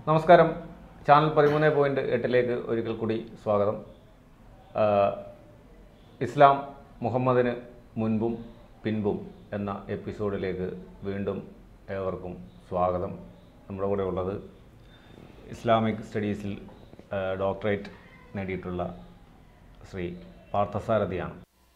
നമസ്കാരം ചാനൽ പതിമൂന്ന് പോയിൻറ്റ് എട്ടിലേക്ക് ഒരിക്കൽ കൂടി സ്വാഗതം ആ, ഇസ്ലാം മുഹമ്മദിന് മുൻപും പിൻപും എന്ന എപ്പിസോഡിലേക്ക് വീണ്ടും ഏവർക്കും സ്വാഗതം നമ്മുടെ കൂടെ ഉള്ളത് ഇസ്ലാമിക് സ്റ്റഡീസിൽ ആ, ഡോക്ടറേറ്റ് നേടിയിട്ടുള്ള ശ്രീ പാർത്ഥസാരഥിയാണ്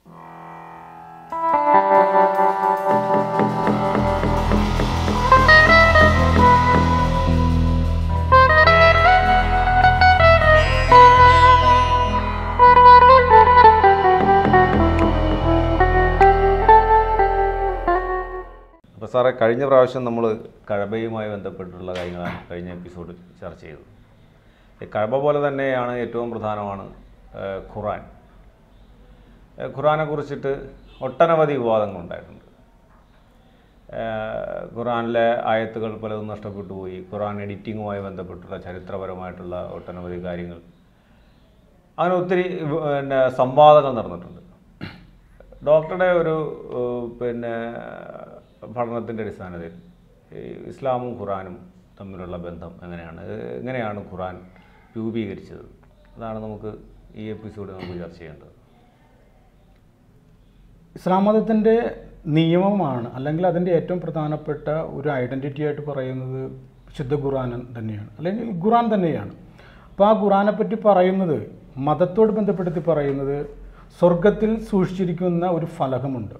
അപ്പോൾ സാറേ കഴിഞ്ഞ പ്രാവശ്യം നമ്മൾ കഴബയുമായി ബന്ധപ്പെട്ടിട്ടുള്ള കാര്യങ്ങളാണ് കഴിഞ്ഞ എപ്പിസോഡ് ചർച്ച ചെയ്തത് ഈ കഴബ പോലെ തന്നെയാണ് ഏറ്റവും പ്രധാനമാണ് ഏഹ്, ഖുറാൻ ഏഹ്, ഖുറാനെ കുറിച്ചിട്ട് ഒട്ടനവധി വിവാദങ്ങളുണ്ടായിട്ടുണ്ട് ഏഹ്, ഖുറാനിലെ ആയത്തുകൾ പലതും നഷ്ടപ്പെട്ടു പോയി ഖുറാൻ എഡിറ്റിങ്ങുമായി ബന്ധപ്പെട്ടുള്ള ചരിത്രപരമായിട്ടുള്ള ഒട്ടനവധി കാര്യങ്ങൾ അങ്ങനെ ഒത്തിരി വ- പിന്നെ സംവാദങ്ങൾ നടന്നിട്ടുണ്ട് ഡോക്ടറുടെ ഒരു ഏഹ്, പിന്നെ പഠനത്തിൻ്റെ അടിസ്ഥാനത്തിൽ ഈ ഇസ്ലാമും ഖുറാനും തമ്മിലുള്ള ബന്ധം എങ്ങനെയാണ് ഏഹ്, എങ്ങനെയാണ് ഖുറാൻ രൂപീകരിച്ചത് അതാണ് നമുക്ക് ഈ എപ്പിസോഡ് നമുക്ക് ചർച്ച ചെയ്യേണ്ടത് ഇസ്ലാം മതത്തിൻ്റെ നിയമമാണ് അല്ലെങ്കിൽ അതിൻ്റെ ഏറ്റവും പ്രധാനപ്പെട്ട ഒരു ഐഡൻറ്റിറ്റി ആയിട്ട് പറയുന്നത് വിശുദ്ധ ഖുറാൻ തന്നെയാണ് അല്ലെങ്കിൽ ഖുറാൻ തന്നെയാണ് അപ്പോൾ ആ ഖുറാനെ പറ്റി പറയുന്നത് മതത്തോട് ബന്ധപ്പെടുത്തി പറയുന്നത് സ്വർഗത്തിൽ സൂക്ഷിച്ചിരിക്കുന്ന ഒരു ഫലകമുണ്ട്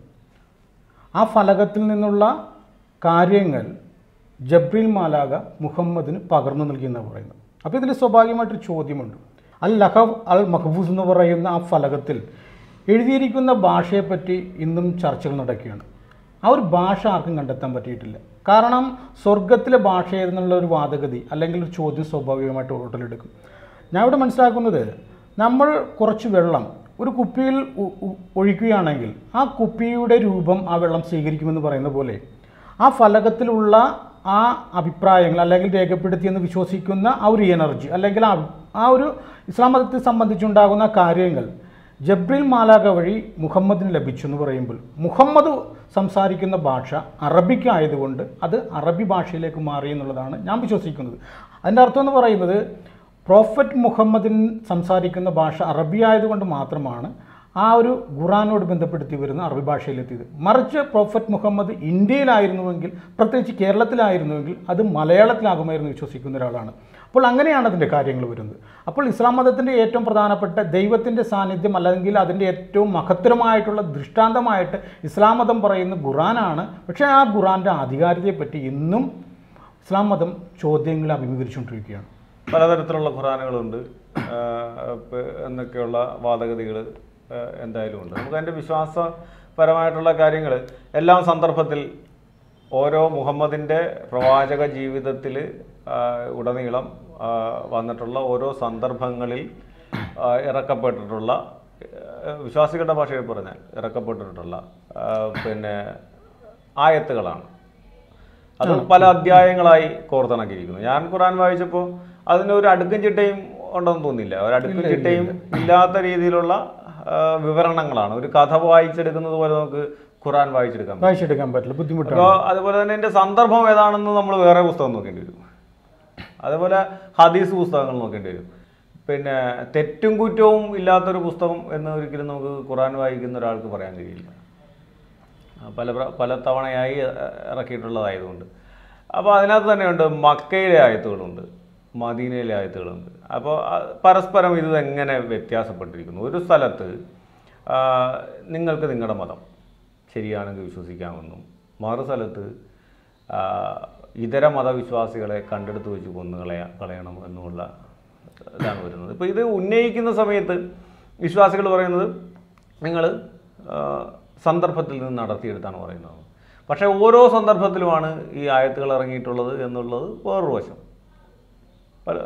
ആ ഫലകത്തിൽ നിന്നുള്ള കാര്യങ്ങൾ ജബ്രീൽ മാലാക മുഹമ്മദിന് പകർന്നു നൽകിയെന്നാണ് പറയുന്നത് അപ്പോൾ ഇതിൽ സ്വാഭാവികമായിട്ടൊരു ചോദ്യമുണ്ട് അൽ ലഹവ് അൽ മഹബൂസ് എന്ന് പറയുന്ന ആ ഫലകത്തിൽ എഴുതിയിരിക്കുന്ന ഭാഷയെപ്പറ്റി ഇന്നും ചർച്ചകൾ നടക്കുകയാണ് ആ ഒരു ഭാഷ ആർക്കും കണ്ടെത്താൻ പറ്റിയിട്ടില്ല കാരണം സ്വർഗത്തിലെ ഭാഷ ഏതെന്നുള്ള ഒരു വാദഗതി അല്ലെങ്കിൽ ഒരു ചോദ്യം സ്വാഭാവികമായിട്ട് ഉടലെടുക്കും ഞാൻ ഇവിടെ മനസ്സിലാക്കുന്നത് നമ്മൾ കുറച്ച് വെള്ളം ഒരു കുപ്പിയിൽ ഉ- ഉ- ഒഴിക്കുകയാണെങ്കിൽ ആ കുപ്പിയുടെ രൂപം ആ വെള്ളം സ്വീകരിക്കുമെന്ന് പറയുന്ന പോലെ ആ ഫലകത്തിലുള്ള ആ അഭിപ്രായങ്ങൾ അല്ലെങ്കിൽ രേഖപ്പെടുത്തിയെന്ന് വിശ്വസിക്കുന്ന ആ ഒരു എനർജി അല്ലെങ്കിൽ ആ ആ ഒരു ഇസ്ലാം മതത്തെ സംബന്ധിച്ചുണ്ടാകുന്ന കാര്യങ്ങൾ ജബ്രിൽ മാലാക വഴി മുഹമ്മദിന് ലഭിച്ചു എന്ന് പറയുമ്പോൾ മുഹമ്മദ് സംസാരിക്കുന്ന ഭാഷ അറബിക്ക് ആയതുകൊണ്ട് അത് അറബി ഭാഷയിലേക്ക് മാറി എന്നുള്ളതാണ് ഞാൻ വിശ്വസിക്കുന്നത് അതിൻ്റെ അർത്ഥം എന്ന് പറയുന്നത് പ്രോഫറ്റ് മുഹമ്മദിൻ സംസാരിക്കുന്ന ഭാഷ അറബി ആയതുകൊണ്ട് മാത്രമാണ് ആ ഒരു ഖുറാനോട് ബന്ധപ്പെടുത്തി വരുന്ന അറബി ഭാഷയിലെത്തിയത് മറിച്ച് പ്രോഫറ്റ് മുഹമ്മദ് ഇന്ത്യയിലായിരുന്നുവെങ്കിൽ പ്രത്യേകിച്ച് കേരളത്തിലായിരുന്നുവെങ്കിൽ അത് മലയാളത്തിലാകുമായിരുന്നു വിശ്വസിക്കുന്ന ഒരാളാണ് അപ്പോൾ അങ്ങനെയാണ് അതിൻ്റെ കാര്യങ്ങൾ വരുന്നത് അപ്പോൾ ഇസ്ലാം മതത്തിൻ്റെ ഏറ്റവും പ്രധാനപ്പെട്ട ദൈവത്തിൻ്റെ സാന്നിധ്യം അല്ലെങ്കിൽ അതിൻ്റെ ഏറ്റവും മഹത്തരമായിട്ടുള്ള ദൃഷ്ടാന്തമായിട്ട് ഇസ്ലാം മതം പറയുന്ന ഖുറാനാണ് പക്ഷേ ആ ഖുറാൻ്റെ ആധികാരികതയെപ്പറ്റി ഇന്നും ഇസ്ലാം മതം ചോദ്യങ്ങൾ അഭിമുഖീകരിച്ചുകൊണ്ടിരിക്കുകയാണ് പലതരത്തിലുള്ള ഖുറാനുകളുണ്ട് ആഹ് പ- എന്നൊക്കെയുള്ള വാദഗതികൾ എന്തായാലും ഉണ്ട് നമുക്ക് അതിൻ്റെ വിശ്വാസപരമായിട്ടുള്ള കാര്യങ്ങൾ എല്ലാം സന്ദർഭത്തിൽ ഓരോ മുഹമ്മദിൻ്റെ പ്രവാചക ജീവിതത്തിൽ ഉടനീളം ആഹ് വന്നിട്ടുള്ള ഓരോ സന്ദർഭങ്ങളിൽ ആഹ് ഇറക്കപ്പെട്ടിട്ടുള്ള ആഹ് വിശ്വാസികളുടെ ഭാഷയിൽ പറഞ്ഞാൽ ഇറക്കപ്പെട്ടിട്ടുള്ള ആഹ് പിന്നെ ആയത്തുകളാണ് അത് പല അധ്യായങ്ങളായി കോർത്തിണക്കിയിരിക്കുന്നു ഞാൻ ഖുറാൻ വായിച്ചപ്പോൾ അതിനൊരു അടുക്കും ചിട്ടയും ഉണ്ടെന്ന് തോന്നില്ല ഒരു അടുക്കും ചിട്ടയും ഇല്ലാത്ത രീതിയിലുള്ള ആ, വിവരണങ്ങളാണ് ഒരു കഥ വായിച്ചെടുക്കുന്നത് പോലെ നമുക്ക് ഖുറാൻ വായിച്ചെടുക്കാൻ പറ്റും വായിച്ചെടുക്കാൻ പറ്റില്ല ബുദ്ധിമുട്ടാണ് അപ്പോൾ അതുപോലെ തന്നെ എൻ്റെ സന്ദർഭം ഏതാണെന്ന് നമ്മൾ വേറെ പുസ്തകം നോക്കേണ്ടി വരും അതുപോലെ ഹദീസ് പുസ്തകങ്ങൾ നോക്കേണ്ടി വരും പിന്നെ തെറ്റും കുറ്റവും ഇല്ലാത്തൊരു പുസ്തകം എന്ന് ഒരിക്കലും നമുക്ക് ഖുറാൻ വായിക്കുന്ന ഒരാൾക്ക് പറയാൻ കഴിയില്ല ആ, പല പ്ര- പല തവണയായി ഇ- ഇറക്കിയിട്ടുള്ളതായതുകൊണ്ട് അപ്പോൾ അതിനകത്ത് തന്നെയുണ്ട് മക്കയിലെ ആയത്തുകളുണ്ട് മദീനയിലെ ആയത്തുകളുണ്ട് അപ്പോൾ ആ, പരസ്പരം ഇത് എങ്ങനെ വ്യത്യാസപ്പെട്ടിരിക്കുന്നു ഒരു സ്ഥലത്ത് ആ, നിങ്ങൾക്ക് നിങ്ങളുടെ മതം ശരിയാണെങ്കിൽ വിശ്വസിക്കാമെന്നും മറു സ്ഥലത്ത് ആ, ഇതര മതവിശ്വാസികളെ കണ്ടെടുത്ത് വെച്ച് കൊന്നു കളയ കളയണം എന്നുമുള്ള ഇതാണ് വരുന്നത് ഇപ്പോൾ ഇത് ഉന്നയിക്കുന്ന സമയത്ത് വിശ്വാസികൾ പറയുന്നത് നിങ്ങൾ സന്ദർഭത്തിൽ നിന്ന് നടത്തിയെടുത്താണ് പറയുന്നത് പക്ഷേ ഓരോ സന്ദർഭത്തിലുമാണ് ഈ ആയത്തുകൾ ഇറങ്ങിയിട്ടുള്ളത് എന്നുള്ളത് വേറൊരു വശം പല-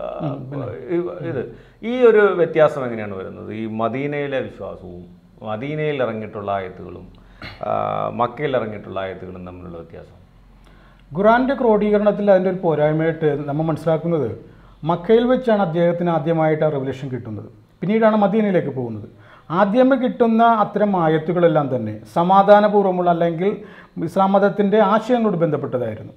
ഈ- ഇത് ഈ ഒരു വ്യത്യാസം എങ്ങനെയാണ് വരുന്നത് ഈ മദീനയിലെ വിശ്വാസവും മദീനയിൽ ഇറങ്ങിയിട്ടുള്ള ആയത്തുകളും ആ, മക്കയിൽ ഇറങ്ങിയിട്ടുള്ള ആയത്തുകളും തമ്മിലുള്ള വ്യത്യാസം ഖുറാന്റെ ക്രോഡീകരണത്തിൽ അതിൻ്റെ ഒരു പോരായ്മയായിട്ട് നമ്മൾ മനസ്സിലാക്കുന്നത് മക്കയിൽ വെച്ചാണ് അദ്ദേഹത്തിന് ആദ്യമായിട്ട് ആ റെവല്യൂഷൻ കിട്ടുന്നത് പിന്നീടാണ് മദീനയിലേക്ക് പോകുന്നത് ആദ്യമേ കിട്ടുന്ന അത്തരം ആയത്തുകളെല്ലാം തന്നെ സമാധാനപൂർവ്വമുള്ള അല്ലെങ്കിൽ ഇസ്ലാം മതത്തിൻ്റെ ആശയങ്ങളോട് ബന്ധപ്പെട്ടതായിരുന്നു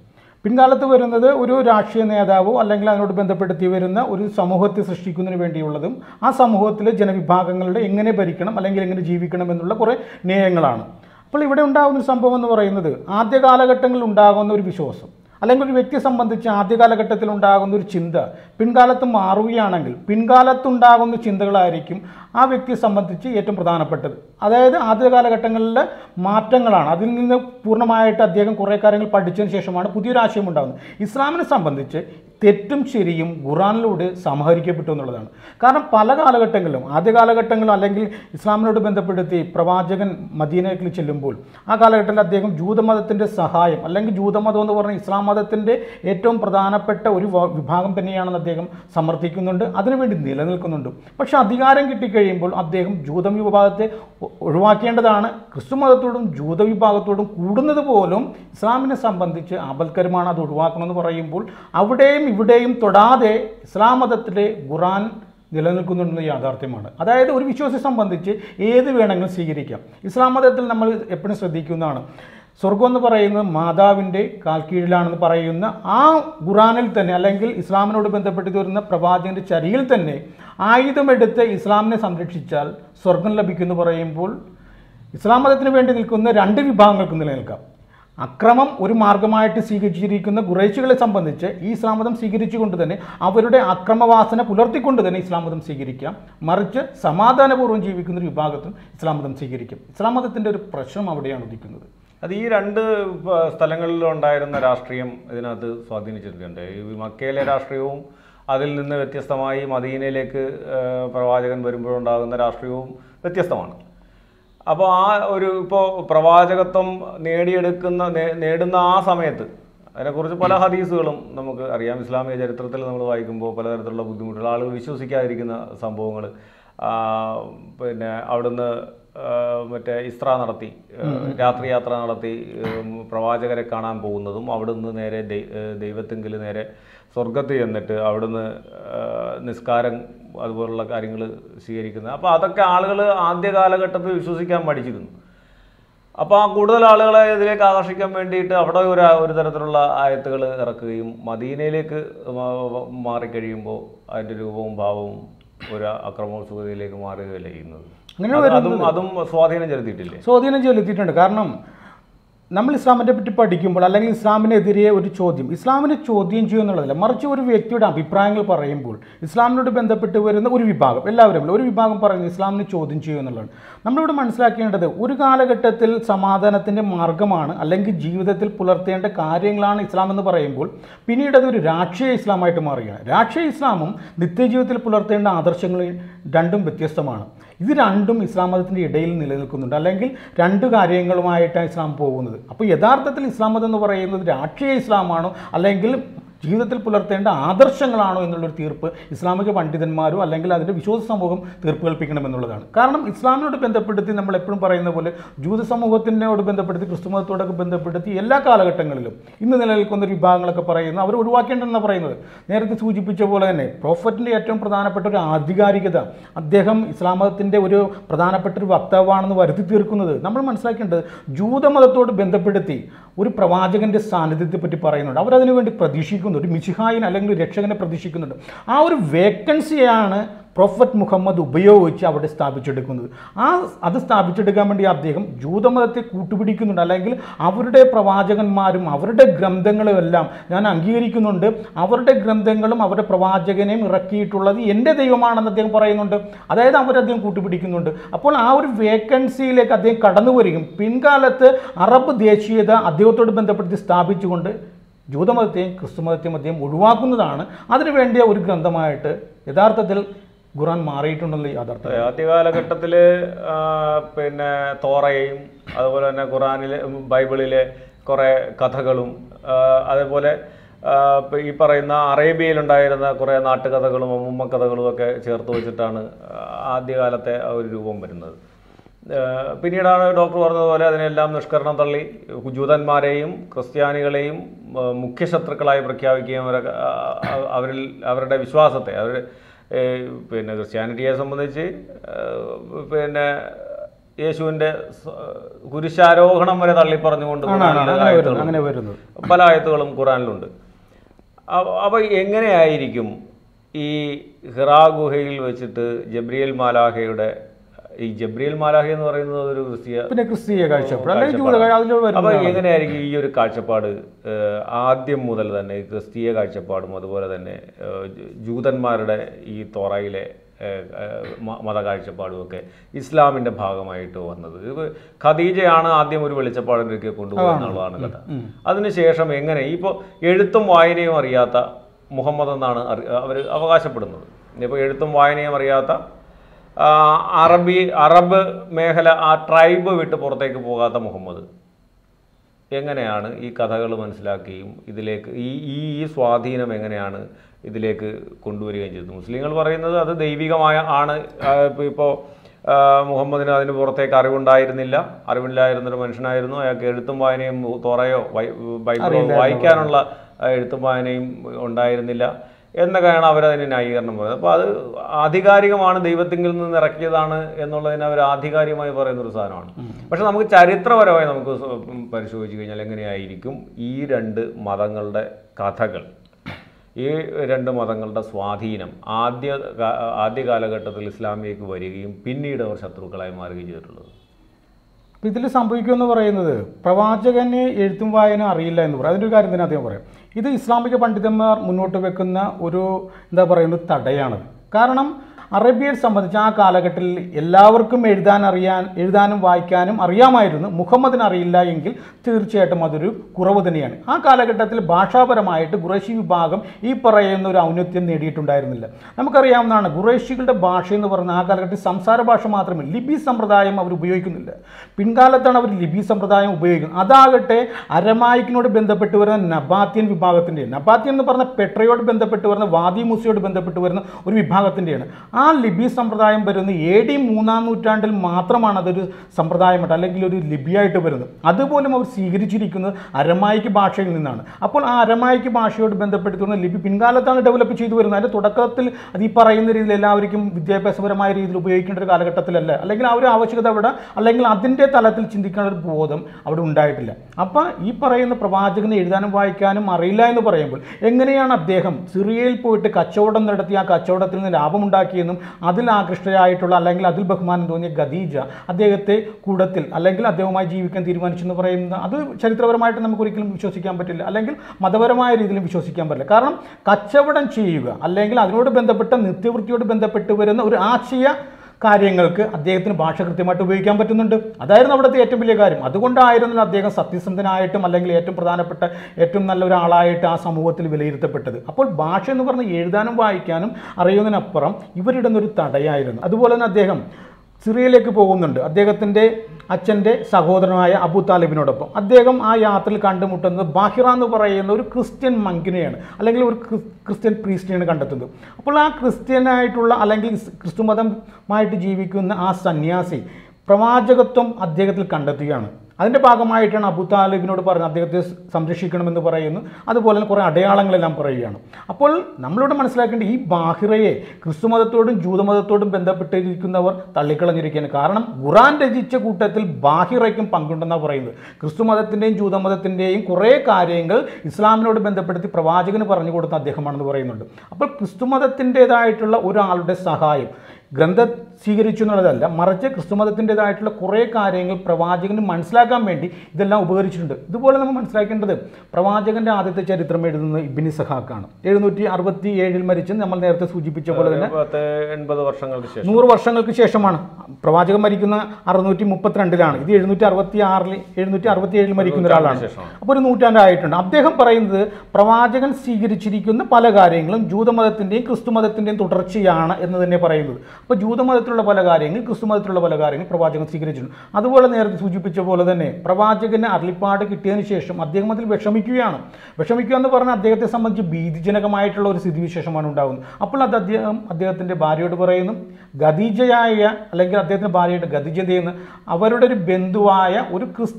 പിൻകാലത്ത് വരുന്നത് ഒരു രാഷ്ട്രീയ നേതാവോ അല്ലെങ്കിൽ അതിനോട് ബന്ധപ്പെടുത്തി വരുന്ന ഒരു സമൂഹത്തെ സൃഷ്ടിക്കുന്നതിന് വേണ്ടിയുള്ളതും ആ സമൂഹത്തിലെ ജനവിഭാഗങ്ങളുടെ എങ്ങനെ ഭരിക്കണം അല്ലെങ്കിൽ എങ്ങനെ ജീവിക്കണം എന്നുള്ള കുറേ ന്യായങ്ങളാണ് അപ്പോൾ ഇവിടെ ഉണ്ടാകുന്ന ഒരു സംഭവം എന്ന് പറയുന്നത് ആദ്യ കാലഘട്ടങ്ങളിൽ ഉണ്ടാകുന്ന ഒരു വിശ്വാസം അല്ലെങ്കിൽ ഒരു വ്യക്തിയെ സംബന്ധിച്ച് ആദ്യ കാലഘട്ടത്തിൽ ഉണ്ടാകുന്ന ഒരു ചിന്ത പിൻകാലത്ത് മാറുകയാണെങ്കിൽ പിൻകാലത്തുണ്ടാകുന്ന ചിന്തകളായിരിക്കും ആ വ്യക്തിയെ സംബന്ധിച്ച് ഏറ്റവും പ്രധാനപ്പെട്ടത് അതായത് ആദ്യ കാലഘട്ടങ്ങളിലെ മാറ്റങ്ങളാണ് അതിൽ നിന്ന് പൂർണ്ണമായിട്ട് അദ്ദേഹം കുറേ കാര്യങ്ങൾ പഠിച്ചതിന് ശേഷമാണ് പുതിയൊരു ആശയം ഉണ്ടാകുന്നത് ഇസ്ലാമിനെ സംബന്ധിച്ച് തെറ്റും ശരിയും ഖുറാനിലൂടെ സമാഹരിക്കപ്പെട്ടു എന്നുള്ളതാണ് കാരണം പല കാലഘട്ടങ്ങളിലും ആദ്യ കാലഘട്ടങ്ങളിലും അല്ലെങ്കിൽ ഇസ്ലാമിനോട് ബന്ധപ്പെടുത്തി പ്രവാചകൻ മദീനയിൽ ചെല്ലുമ്പോൾ ആ കാലഘട്ടത്തിൽ അദ്ദേഹം ജൂതമതത്തിൻ്റെ സഹായം അല്ലെങ്കിൽ ജൂതമതം എന്ന് പറഞ്ഞ ഇസ്ലാം മതത്തിൻ്റെ ഏറ്റവും പ്രധാനപ്പെട്ട ഒരു വ- വിഭാഗം തന്നെയാണെന്ന് അദ്ദേഹം സമർത്ഥിക്കുന്നുണ്ട് അതിനുവേണ്ടി നിലനിൽക്കുന്നുണ്ട് പക്ഷേ അധികാരം കിട്ടിക്കഴിയുമ്പോൾ അദ്ദേഹം ജൂത വിഭാഗത്തെ ഒ- ഒഴിവാക്കേണ്ടതാണ് ക്രിസ്തു മതത്തോടും ജൂത വിഭാഗത്തോടും കൂടുന്നത് പോലും ഇസ്ലാമിനെ സംബന്ധിച്ച് ആപൽക്കരമാണ് അത് ഒഴിവാക്കണമെന്ന് പറയുമ്പോൾ അവിടെയും ഇവിടെയും തൊടാതെ ഇസ്ലാം മതത്തിലെ ഖുറാൻ നിലനിൽക്കുന്നുണ്ടെന്ന യാഥാർത്ഥ്യമാണ് അതായത് ഒരു വിശ്വാസിയെ സംബന്ധിച്ച് ഏത് വേണമെങ്കിലും സ്വീകരിക്കാം ഇസ്ലാം മതത്തിൽ നമ്മൾ എപ്പോഴും ശ്രദ്ധിക്കുന്നതാണ് സ്വർഗം എന്ന് പറയുന്നത് മാതാവിൻ്റെ കാൽ കീഴിലാണെന്ന് പറയുന്ന ആ ഖുറാനിൽ തന്നെ അല്ലെങ്കിൽ ഇസ്ലാമിനോട് ബന്ധപ്പെട്ട് വരുന്ന പ്രവാചകൻ്റെ ചരിയിൽ തന്നെ ആയുധമെടുത്ത് ഇസ്ലാമിനെ സംരക്ഷിച്ചാൽ സ്വർഗം ലഭിക്കുമെന്ന് പറയുമ്പോൾ ഇസ്ലാം മതത്തിന് വേണ്ടി നിൽക്കുന്ന രണ്ട് വിഭാഗങ്ങൾക്കും നിലനിൽക്കാം അക്രമം ഒരു മാർഗമായിട്ട് സ്വീകരിച്ചിരിക്കുന്ന ഖുറൈശികളെ സംബന്ധിച്ച് ഈ ഇസ്ലാം മതം സ്വീകരിച്ചുകൊണ്ട് തന്നെ അവരുടെ അക്രമവാസന പുലർത്തിക്കൊണ്ട് തന്നെ ഇസ്ലാം മതം സ്വീകരിക്കാം മറിച്ച് സമാധാനപൂർവ്വം ജീവിക്കുന്ന ഒരു വിഭാഗത്തും ഇസ്ലാം മതം സ്വീകരിക്കും ഇസ്ലാം മതത്തിൻ്റെ ഒരു പ്രശ്നം അവിടെയാണ് ഉദിക്കുന്നത് അത് ഈ രണ്ട് പ- സ്ഥലങ്ങളിലുണ്ടായിരുന്ന രാഷ്ട്രീയം ഇതിനകത്ത് സ്വാധീനിച്ചിട്ടുണ്ട് ഈ മക്കയിലെ രാഷ്ട്രീയവും അതിൽ നിന്ന് വ്യത്യസ്തമായി മദീനയിലേക്ക് ആ, പ്രവാചകൻ വരുമ്പോഴുണ്ടാകുന്ന രാഷ്ട്രീയവും വ്യത്യസ്തമാണ് അപ്പോൾ ആ ഒരു ഇപ്പോൾ പ്രവാചകത്വം നേടിയെടുക്കുന്ന നേ- നേടുന്ന ആ സമയത്ത് അതിനെക്കുറിച്ച് പല ഹദീസുകളും നമുക്ക് അറിയാം ഇസ്ലാമിക ചരിത്രത്തിൽ നമ്മൾ വായിക്കുമ്പോൾ പലതരത്തിലുള്ള ബുദ്ധിമുട്ടുകൾ ആളുകൾ വിശ്വസിക്കാതിരിക്കുന്ന സംഭവങ്ങൾ പിന്നെ അവിടുന്ന് ആ, മറ്റേ ഇസ്ര നടത്തി ആ, രാത്രി യാത്ര നടത്തി ഉം, പ്രവാചകരെ കാണാൻ പോകുന്നതും അവിടുന്ന് നേരെ ദൈ- ഏ, ദൈവത്തെങ്കിൽ നേരെ സ്വർഗത്തിൽ ചെന്നിട്ട് അവിടുന്ന് ആ, നിസ്കാരം അതുപോലുള്ള കാര്യങ്ങൾ സ്വീകരിക്കുന്നത് അപ്പോൾ അതൊക്കെ ആളുകൾ ആദ്യ കാലഘട്ടത്തിൽ വിശ്വസിക്കാൻ പഠിച്ചിരുന്നു അപ്പോൾ ആ കൂടുതൽ ആളുകളെ ഇതിലേക്ക് ആകർഷിക്കാൻ വേണ്ടിയിട്ട് അവിടെ ഒരു ഒരു തരത്തിലുള്ള ആയത്തുകൾ ഇറക്കുകയും മദീനയിലേക്ക് മാ- മാറിക്കഴിയുമ്പോൾ അതിൻ്റെ രൂപവും ഭാവവും ഒരു അക്രമോത്സുകതയിലേക്ക് മാറുകയല്ലേ ചെയ്യുന്നത് അങ്ങനെ അത് അതും അതും സ്വാധീനം ചെലുത്തിയിട്ടില്ലേ സ്വാധീനം ചെലുത്തിയിട്ടുണ്ട് കാരണം നമ്മൾ ഇസ്ലാമിനെ പറ്റി പഠിക്കുമ്പോൾ അല്ലെങ്കിൽ ഇസ്ലാമിനെതിരെ ഒരു ചോദ്യം ഇസ്ലാമിനെ ചോദ്യം ചെയ്യുക എന്നുള്ളതല്ല മറിച്ച് ഒരു വ്യക്തിയുടെ അഭിപ്രായങ്ങൾ പറയുമ്പോൾ ഇസ്ലാമിനോട് ബന്ധപ്പെട്ട് വരുന്ന ഒരു വിഭാഗം എല്ലാവരും അല്ല, ഒരു വിഭാഗം പറയുന്നത് ഇസ്ലാമിനെ ചോദ്യം ചെയ്യുക എന്നുള്ളതാണ് നമ്മളിവിടെ മനസ്സിലാക്കേണ്ടത് ഒരു കാലഘട്ടത്തിൽ സമാധാനത്തിൻ്റെ മാർഗമാണ് അല്ലെങ്കിൽ ജീവിതത്തിൽ പുലർത്തേണ്ട കാര്യങ്ങളാണ് ഇസ്ലാം എന്ന് പറയുമ്പോൾ പിന്നീട് അതൊരു രാഷ്ട്രീയ ഇസ്ലാമായിട്ട് മാറുകയാണ് രാഷ്ട്രീയ ഇസ്ലാമും നിത്യജീവിതത്തിൽ പുലർത്തേണ്ട ആദർശങ്ങളും രണ്ടും വ്യത്യസ്തമാണ് ഇത് രണ്ടും ഇസ്ലാം മതത്തിൻ്റെ ഇടയിൽ നിലനിൽക്കുന്നുണ്ട് അല്ലെങ്കിൽ രണ്ട് കാര്യങ്ങളുമായിട്ടാണ് ഇസ്ലാം പോകുന്നത് അപ്പോൾ യഥാർത്ഥത്തിൽ ഇസ്ലാം മതം എന്ന് പറയുന്നത് രാഷ്ട്രീയ ഇസ്ലാമാണോ അല്ലെങ്കിൽ ജീവിതത്തിൽ പുലർത്തേണ്ട ആദർശങ്ങളാണോ എന്നുള്ളൊരു തീർപ്പ് ഇസ്ലാമിക പണ്ഡിതന്മാരോ അല്ലെങ്കിൽ അതിൻ്റെ വിശ്വാസ സമൂഹം തീർപ്പ് കൽപ്പിക്കണമെന്നുള്ളതാണ് കാരണം ഇസ്ലാമിനോട് ബന്ധപ്പെടുത്തി നമ്മൾ എപ്പോഴും പറയുന്ന പോലെ ജൂത സമൂഹത്തിനോട് ബന്ധപ്പെടുത്തി ക്രിസ്തു മതത്തോടൊക്കെ ബന്ധപ്പെടുത്തി എല്ലാ കാലഘട്ടങ്ങളിലും ഇന്ന് നിലനിൽക്കുന്ന ഒരു വിഭാഗങ്ങളൊക്കെ പറയുന്നു അവർ ഒഴിവാക്കേണ്ടെന്നാണ് പറയുന്നത് നേരത്തെ സൂചിപ്പിച്ച പോലെ തന്നെ പ്രോഫറ്റിൻ്റെ ഏറ്റവും പ്രധാനപ്പെട്ട ഒരു ആധികാരികത അദ്ദേഹം ഇസ്ലാം മതത്തിൻ്റെ ഒരു പ്രധാനപ്പെട്ട ഒരു വക്താവാണെന്ന് വരുത്തി തീർക്കുന്നത് നമ്മൾ മനസ്സിലാക്കേണ്ടത് ജൂതമതത്തോട് ബന്ധപ്പെടുത്തി ഒരു പ്രവാചകന്റെ സാന്നിധ്യത്തെ പറ്റി പറയുന്നുണ്ട് അവരതിനു വേണ്ടി പ്രതീക്ഷിക്കുന്നു ഒരു മിശിഹായിൻ അല്ലെങ്കിൽ ഒരു രക്ഷകനെ പ്രതീക്ഷിക്കുന്നുണ്ട് ആ ഒരു വേക്കൻസിയാണ് പ്രൊഫറ്റ് മുഹമ്മദ് ഉപയോഗിച്ച് അവിടെ സ്ഥാപിച്ചെടുക്കുന്നത് ആ അത് സ്ഥാപിച്ചെടുക്കാൻ വേണ്ടി അദ്ദേഹം ജൂതമതത്തെ കൂട്ടുപിടിക്കുന്നുണ്ട് അല്ലെങ്കിൽ അവരുടെ പ്രവാചകന്മാരും അവരുടെ ഗ്രന്ഥങ്ങളും എല്ലാം ഞാൻ അംഗീകരിക്കുന്നുണ്ട് അവരുടെ ഗ്രന്ഥങ്ങളും അവരുടെ പ്രവാചകനെയും ഇറക്കിയിട്ടുള്ളത് എൻ്റെ ദൈവമാണെന്ന് അദ്ദേഹം പറയുന്നുണ്ട് അതായത് അവരദ്ദേഹം കൂട്ടുപിടിക്കുന്നുണ്ട് അപ്പോൾ ആ ഒരു വേക്കൻസിയിലേക്ക് അദ്ദേഹം കടന്നു വരികയും പിൻകാലത്ത് അറബ് ദേശീയത അദ്ദേഹത്തോട് ബന്ധപ്പെടുത്തി സ്ഥാപിച്ചുകൊണ്ട് ജൂതമതത്തെയും ക്രിസ്തുമതത്തെയും അദ്ദേഹം ഒഴിവാക്കുന്നതാണ് അതിനുവേണ്ടിയ ഒരു ഗ്രന്ഥമായിട്ട് യഥാർത്ഥത്തിൽ ഖുറാൻ മാറിയിട്ടുണ്ടെന്നുള്ള യാഥാർത്ഥ്യം ആദ്യകാലഘട്ടത്തിൽ പിന്നെ തോറയെയും അതുപോലെ തന്നെ ഖുറാനിലെ ഉം, ബൈബിളിലെ കുറേ കഥകളും ആ, അതേപോലെ ആ, ഇപ്പൊ ഈ പറയുന്ന അറേബ്യയിലുണ്ടായിരുന്ന കുറേ നാട്ടുകഥകളും അമ്മുമ്മ കഥകളും ഒക്കെ ചേർത്ത് വെച്ചിട്ടാണ് ആദ്യകാലത്തെ ആ ഒരു രൂപം വരുന്നത് ആ, പിന്നീടാണ് ഡോക്ടർ പറഞ്ഞതുപോലെ അതിനെല്ലാം നിഷ്കരണം തള്ളി ജൂതന്മാരെയും ക്രിസ്ത്യാനികളെയും ആ, മുഖ്യ ശത്രുക്കളായി പ്രഖ്യാപിക്കുകയും അവരെ ആ, ആ, അവരിൽ അവരുടെ വിശ്വാസത്തെ അവർ പിന്നെ ക്രിസ്ത്യാനിറ്റിയെ സംബന്ധിച്ച് ആ, പിന്നെ യേശുവിന്റെ സ- കുരിശാരോഹണം വരെ തള്ളിപ്പറഞ്ഞുകൊണ്ട് ആണ്, ആണ്, ഖുറാനിൽ അങ്ങനെ വരുന്നത് ആയത്തുകളുണ്ട്. അങ്ങനെ വരുന്നത് പല ആയത്തുകളും ഖുറാനിലുണ്ട് അ- അപ്പൊ എങ്ങനെയായിരിക്കും ഈ ഹിറാ ഗുഹയിൽ വെച്ചിട്ട് ജബ്രിയൽ മാലാഹയുടെ ഈ ജബ്രിയൽ മാലാഹ എന്ന് പറയുന്നത് ഒരു ക്രിസ്തീയ പിന്നെ ക്രിസ്തീയ കാഴ്ചപ്പാട് അല്ലെങ്കിൽ കാഴ്ചപ്പാട്. ജൂത അതിൽ അപ്പൊ വരുന്നത് എങ്ങനെയായിരിക്കും ഈ ഒരു കാഴ്ചപ്പാട് ഏഹ്, ആദ്യം മുതൽ തന്നെ ഈ ക്രിസ്തീയ കാഴ്ചപ്പാടും അതുപോലെ തന്നെ ഏഹ്, ജൂ- ജൂതന്മാരുടെ ഈ തോറയിലെ ഏഹ്, ഏഹ്, മ- മത കാഴ്ചപ്പാടും ഒക്കെ ഇസ്ലാമിന്റെ ഭാഗമായിട്ട് വന്നത് ഇത് ഖദീജയാണ് ആദ്യം ഒരു വെളിച്ചപ്പാടിലേക്ക് കൊണ്ടുപോകുന്നുള്ളതാണ് കഥ അതിനുശേഷം എങ്ങനെ ഇപ്പോൾ എഴുത്തും വായനയും അറിയാത്ത മുഹമ്മദ് എന്നാണ് അവർ അവകാശപ്പെടുന്നത് ഇപ്പോൾ എഴുത്തും വായനയും അറിയാത്ത ആ, അറബി അറബ് മേഖല ആ ട്രൈബ് വിട്ട് പുറത്തേക്ക് പോകാത്ത മുഹമ്മദ് എങ്ങനെയാണ് ഈ കഥകൾ മനസ്സിലാക്കുകയും ഇതിലേക്ക് ഈ ഈ ഈ സ്വാധീനം എങ്ങനെയാണ് ഇതിലേക്ക് കൊണ്ടുവരികയും ചെയ്തത് മുസ്ലിങ്ങൾ പറയുന്നത് അത് ദൈവികമായ ആണ് ആ, ഇപ്പൊ ഇപ്പോൾ ആ, മുഹമ്മദിന് അതിന് പുറത്തേക്ക് അറിവുണ്ടായിരുന്നില്ല അറിവില്ലായിരുന്നൊരു മനുഷ്യനായിരുന്നു അയാൾക്ക് എഴുത്തും വായനയും തോറയോ വൈ- ബൈബിളോ വായിക്കാനുള്ള ആ, എഴുത്തും വായനയും ഉണ്ടായിരുന്നില്ല എന്നൊക്കെയാണ് അവരതിന് ന്യായീകരണം പറയുന്നത് അപ്പോൾ അത് ആധികാരികമാണ് ദൈവത്തിങ്കിൽ നിന്ന് ഇറക്കിയതാണ് എന്നുള്ളതിന് അവർ ആധികാരികമായി പറയുന്ന ഒരു സാധനമാണ് പക്ഷെ നമുക്ക് ചരിത്രപരമായി നമുക്ക് സ- പരിശോധിച്ച് കഴിഞ്ഞാൽ എങ്ങനെയായിരിക്കും ഈ രണ്ട് മതങ്ങളുടെ കഥകൾ ഈ രണ്ട് മതങ്ങളുടെ സ്വാധീനം ആദ്യ കാ- ആദ്യ കാലഘട്ടത്തിൽ ഇസ്ലാമിലേക്ക് വരികയും പിന്നീട് അവർ ശത്രുക്കളായി മാറുകയും ചെയ്തിട്ടുള്ളത് അപ്പോൾ ഇതിൽ സംഭവിക്കുമെന്ന് പറയുന്നത് പ്രവാചകന് എഴുത്തും വായന അറിയില്ല എന്ന് പറയും അതിൻ്റെ ഒരു കാര്യം തന്നെ അദ്ദേഹം പറയാം ഇത് ഇസ്ലാമിക പണ്ഡിതന്മാർ മുന്നോട്ട് വെക്കുന്ന ഒരു എന്താ പറയുന്നത് തടയാണത് കാരണം അറബിയെ സംബന്ധിച്ച് ആ കാലഘട്ടത്തിൽ എല്ലാവർക്കും എഴുതാൻ അറിയാൻ എഴുതാനും വായിക്കാനും അറിയാമായിരുന്നു മുഹമ്മദിന് അറിയില്ല എങ്കിൽ തീർച്ചയായിട്ടും അതൊരു കുറവ് തന്നെയാണ് ആ കാലഘട്ടത്തിൽ ഭാഷാപരമായിട്ട് ഖുറേഷി വിഭാഗം ഈ പറയുന്ന ഒരു ഔന്നത്യം നേടിയിട്ടുണ്ടായിരുന്നില്ല നമുക്കറിയാവുന്നതാണ് ഖുറേഷികളുടെ ഭാഷ എന്ന് പറയുന്ന ആ കാലഘട്ടത്തിൽ സംസാര ഭാഷ മാത്രമേ ലിപി സമ്പ്രദായം അവർ ഉപയോഗിക്കുന്നില്ല പിൻകാലത്താണ് അവർ ലിപി സമ്പ്രദായം ഉപയോഗിക്കുന്നത് അതാകട്ടെ അരമായിക്കിനോട് ബന്ധപ്പെട്ട് വരുന്ന നബാത്യൻ വിഭാഗത്തിൻ്റെ നബാത്യൻ എന്ന് പറഞ്ഞ പെട്രയോട് ബന്ധപ്പെട്ട് വരുന്ന വാദി മൂസയോട് ബന്ധപ്പെട്ട് വരുന്ന ഒരു വിഭാഗത്തിൻ്റെയാണ് ആ ലിപി സമ്പ്രദായം വരുന്ന എ ഡി മൂന്നാം നൂറ്റാണ്ടിൽ മാത്രമാണ് അതൊരു സമ്പ്രദായമായിട്ട് അല്ലെങ്കിൽ ഒരു ലിപിയായിട്ട് വരുന്നത് അതുപോലും അവർ സ്വീകരിച്ചിരിക്കുന്നത് അരമായിക്ക് ഭാഷയിൽ നിന്നാണ് അപ്പോൾ ആ അരമായിക്ക് ഭാഷയോട് ബന്ധപ്പെട്ടിട്ടുള്ള ലിപി പിൻകാലത്താണ് ഡെവലപ്പ് ചെയ്തു വരുന്നത് അതിൻ്റെ തുടക്കത്തിൽ അത് ഈ പറയുന്ന രീതിയിൽ എല്ലാവർക്കും വിദ്യാഭ്യാസപരമായ രീതിയിൽ ഉപയോഗിക്കേണ്ട ഒരു കാലഘട്ടത്തിലല്ല അല്ലെങ്കിൽ ആ ഒരു ആവശ്യകത അവിടെ അല്ലെങ്കിൽ അതിൻ്റെ തലത്തിൽ ചിന്തിക്കേണ്ട ഒരു ബോധം അവിടെ ഉണ്ടായിട്ടില്ല അപ്പം ഈ പറയുന്ന പ്രവാചകന് എഴുതാനും വായിക്കാനും അറിയില്ല എന്ന് പറയുമ്പോൾ എങ്ങനെയാണ് അദ്ദേഹം സിറിയയിൽ പോയിട്ട് കച്ചവടം നടത്തി ആ കച്ചവടത്തിൽ നിന്ന് ലാഭമുണ്ടാക്കിയെന്നും അതിൽ ആകൃഷ്ടരായിട്ടുള്ള അല്ലെങ്കിൽ അതിൽ ബഹുമാനം തോന്നിയ ഖദീജ അദ്ദേഹത്തെ കൂടത്തിൽ അല്ലെങ്കിൽ അദ്ദേഹവുമായി ജീവിക്കാൻ തീരുമാനിച്ചു എന്ന് പറയുന്നത് അത് ചരിത്രപരമായിട്ട് നമുക്ക് ഒരിക്കലും വിശ്വസിക്കാൻ പറ്റില്ല അല്ലെങ്കിൽ മതപരമായ രീതിയിലും വിശ്വസിക്കാൻ പറ്റില്ല കാരണം കച്ചവടം ചെയ്യുക അല്ലെങ്കിൽ അതിനോട് ബന്ധപ്പെട്ട നിത്യവൃത്തിയോട് ബന്ധപ്പെട്ട് വരുന്ന ഒരു ആശയ കാര്യങ്ങൾക്ക് അദ്ദേഹത്തിന് ഭാഷ കൃത്യമായിട്ട് ഉപയോഗിക്കാൻ പറ്റുന്നുണ്ട് അതായിരുന്നു അവിടുത്തെ ഏറ്റവും വലിയ കാര്യം അതുകൊണ്ടായിരുന്നു അദ്ദേഹം സത്യസന്ധനായിട്ടും അല്ലെങ്കിൽ ഏറ്റവും പ്രധാനപ്പെട്ട ഏറ്റവും നല്ല ഒരാളായിട്ട് ആ സമൂഹത്തിൽ വിലയിരുത്തപ്പെട്ടത് അപ്പോൾ ഭാഷ എന്ന് പറഞ്ഞാൽ എഴുതാനും വായിക്കാനും അറിയുന്നതിനപ്പുറം ഇവരിടുന്ന ഒരു തടയായിരുന്നു അതുപോലെ തന്നെ അദ്ദേഹം സിറിയയിലേക്ക് പോകുന്നുണ്ട് അദ്ദേഹത്തിൻ്റെ അച്ഛൻ്റെ സഹോദരനായ അബു താലിബിനോടൊപ്പം അദ്ദേഹം ആ യാത്രയിൽ കണ്ടുമുട്ടുന്നത് ബാഹിറ എന്ന് പറയുന്ന ഒരു ക്രിസ്ത്യൻ മങ്കിനെയാണ് അല്ലെങ്കിൽ ഒരു ക്രിസ്- ക്രിസ്ത്യൻ പ്രീസ്റ്റിനെയാണ് കണ്ടെത്തുന്നത് അപ്പോൾ ആ ക്രിസ്ത്യനായിട്ടുള്ള അല്ലെങ്കിൽ ക്രിസ്തുമതമായിട്ട് ജീവിക്കുന്ന ആ സന്യാസി പ്രവാചകത്വം അദ്ദേഹത്തിൽ കണ്ടെത്തുകയാണ് അതിൻ്റെ ഭാഗമായിട്ടാണ് അബു താലിബിനോട് പറഞ്ഞ് അദ്ദേഹത്തെ സംരക്ഷിക്കണമെന്ന് പറയുന്നു അതുപോലെ തന്നെ കുറേ അടയാളങ്ങളെല്ലാം പറയുകയാണ് അപ്പോൾ നമ്മളിവിടെ മനസ്സിലാക്കേണ്ട ഈ ബാഹിറയെ ക്രിസ്തുമതത്തോടും ജൂതമതത്തോടും ബന്ധപ്പെട്ടിരിക്കുന്നവർ തള്ളിക്കളഞ്ഞിരിക്കുകയാണ് കാരണം ഖുറാൻ രചിച്ച കൂട്ടത്തിൽ ബാഹിറയ്ക്കും പങ്കുണ്ടെന്നാണ് പറയുന്നത് ക്രിസ്തുമതത്തിൻ്റെയും ജൂതമതത്തിൻ്റെയും കുറേ കാര്യങ്ങൾ ഇസ്ലാമിനോട് ബന്ധപ്പെടുത്തി പ്രവാചകന് പറഞ്ഞു കൊടുത്ത അദ്ദേഹമാണെന്ന് പറയുന്നുണ്ട് അപ്പോൾ ക്രിസ്തുമതത്തിൻ്റെതായിട്ടുള്ള ഒരാളുടെ സഹായം ഗ്രന്ഥം സ്വീകരിച്ചു എന്നുള്ളതല്ല മറിച്ച് ക്രിസ്തുമതത്തിൻ്റെതായിട്ടുള്ള കുറേ കാര്യങ്ങൾ പ്രവാചകന് മനസ്സിലാക്കാൻ വേണ്ടി ഇതെല്ലാം ഉപകരിച്ചിട്ടുണ്ട് ഇതുപോലെ നമ്മൾ മനസ്സിലാക്കേണ്ടത് പ്രവാചകന്റെ ആദ്യത്തെ ചരിത്രം എഴുതുന്നത് ഇബിനി സഹാക്കാണ് എഴുന്നൂറ്റി അറുപത്തി ഏഴിൽ മരിച്ച് നമ്മൾ നേരത്തെ സൂചിപ്പിച്ച പോലെ തന്നെ പത്ത് എൺപത് വർഷങ്ങൾക്ക് ശേഷം നൂറ് വർഷങ്ങൾക്ക് ശേഷമാണ് പ്രവാചകൻ മരിക്കുന്ന അറുന്നൂറ്റി മുപ്പത്തിരണ്ടിലാണ് ഇത് എഴുന്നൂറ്റി അറുപത്തി ആറിൽ എഴുന്നൂറ്റി അറുപത്തി ഏഴിൽ മരിക്കുന്ന ഒരാളാണ് ശേഷമാണ്. അപ്പോൾ ഒരു നൂറ്റാണ്ടായിട്ടുണ്ട് അദ്ദേഹം പറയുന്നത് പ്രവാചകൻ സ്വീകരിച്ചിരിക്കുന്ന പല കാര്യങ്ങളും ജൂതമതത്തിൻ്റെയും ക്രിസ്തുമതത്തിൻ്റെയും തുടർച്ചയാണ് എന്ന് തന്നെ പറയുന്നത് അപ്പോൾ ജൂതമതത്തിലുള്ള പല കാര്യങ്ങൾ ക്രിസ്തുമതത്തിലുള്ള പല കാര്യങ്ങൾ പ്രവാചകൻ സ്വീകരിച്ചിട്ടുണ്ട് അതുപോലെ നേരത്തെ സൂചിപ്പിച്ച പോലെ തന്നെ പ്രവാചകന് അരുളിപ്പാട് കിട്ടിയതിന് ശേഷം അദ്ദേഹം അതിൽ വിഷമിക്കുകയാണ് വിഷമിക്കുക എന്ന് പറഞ്ഞാൽ അദ്ദേഹത്തെ സംബന്ധിച്ച് ഭീതിജനകമായിട്ടുള്ള ഒരു സ്ഥിതിവിശേഷമാണ് ഉണ്ടാകുന്നത് അപ്പോൾ അത് അദ്ദേഹം അദ്ദേഹത്തിൻ്റെ ഭാര്യയോട് പറയുന്നു ഗദീജയായ അല്ലെങ്കിൽ അദ്ദേഹത്തിൻ്റെ ഭാര്യയുടെ ഗദീജ എന്ത് ചെയ്യുന്നു അവരുടെ ഒരു ബന്ധുവായ ഒരു ക്രിസ്ത്യൻ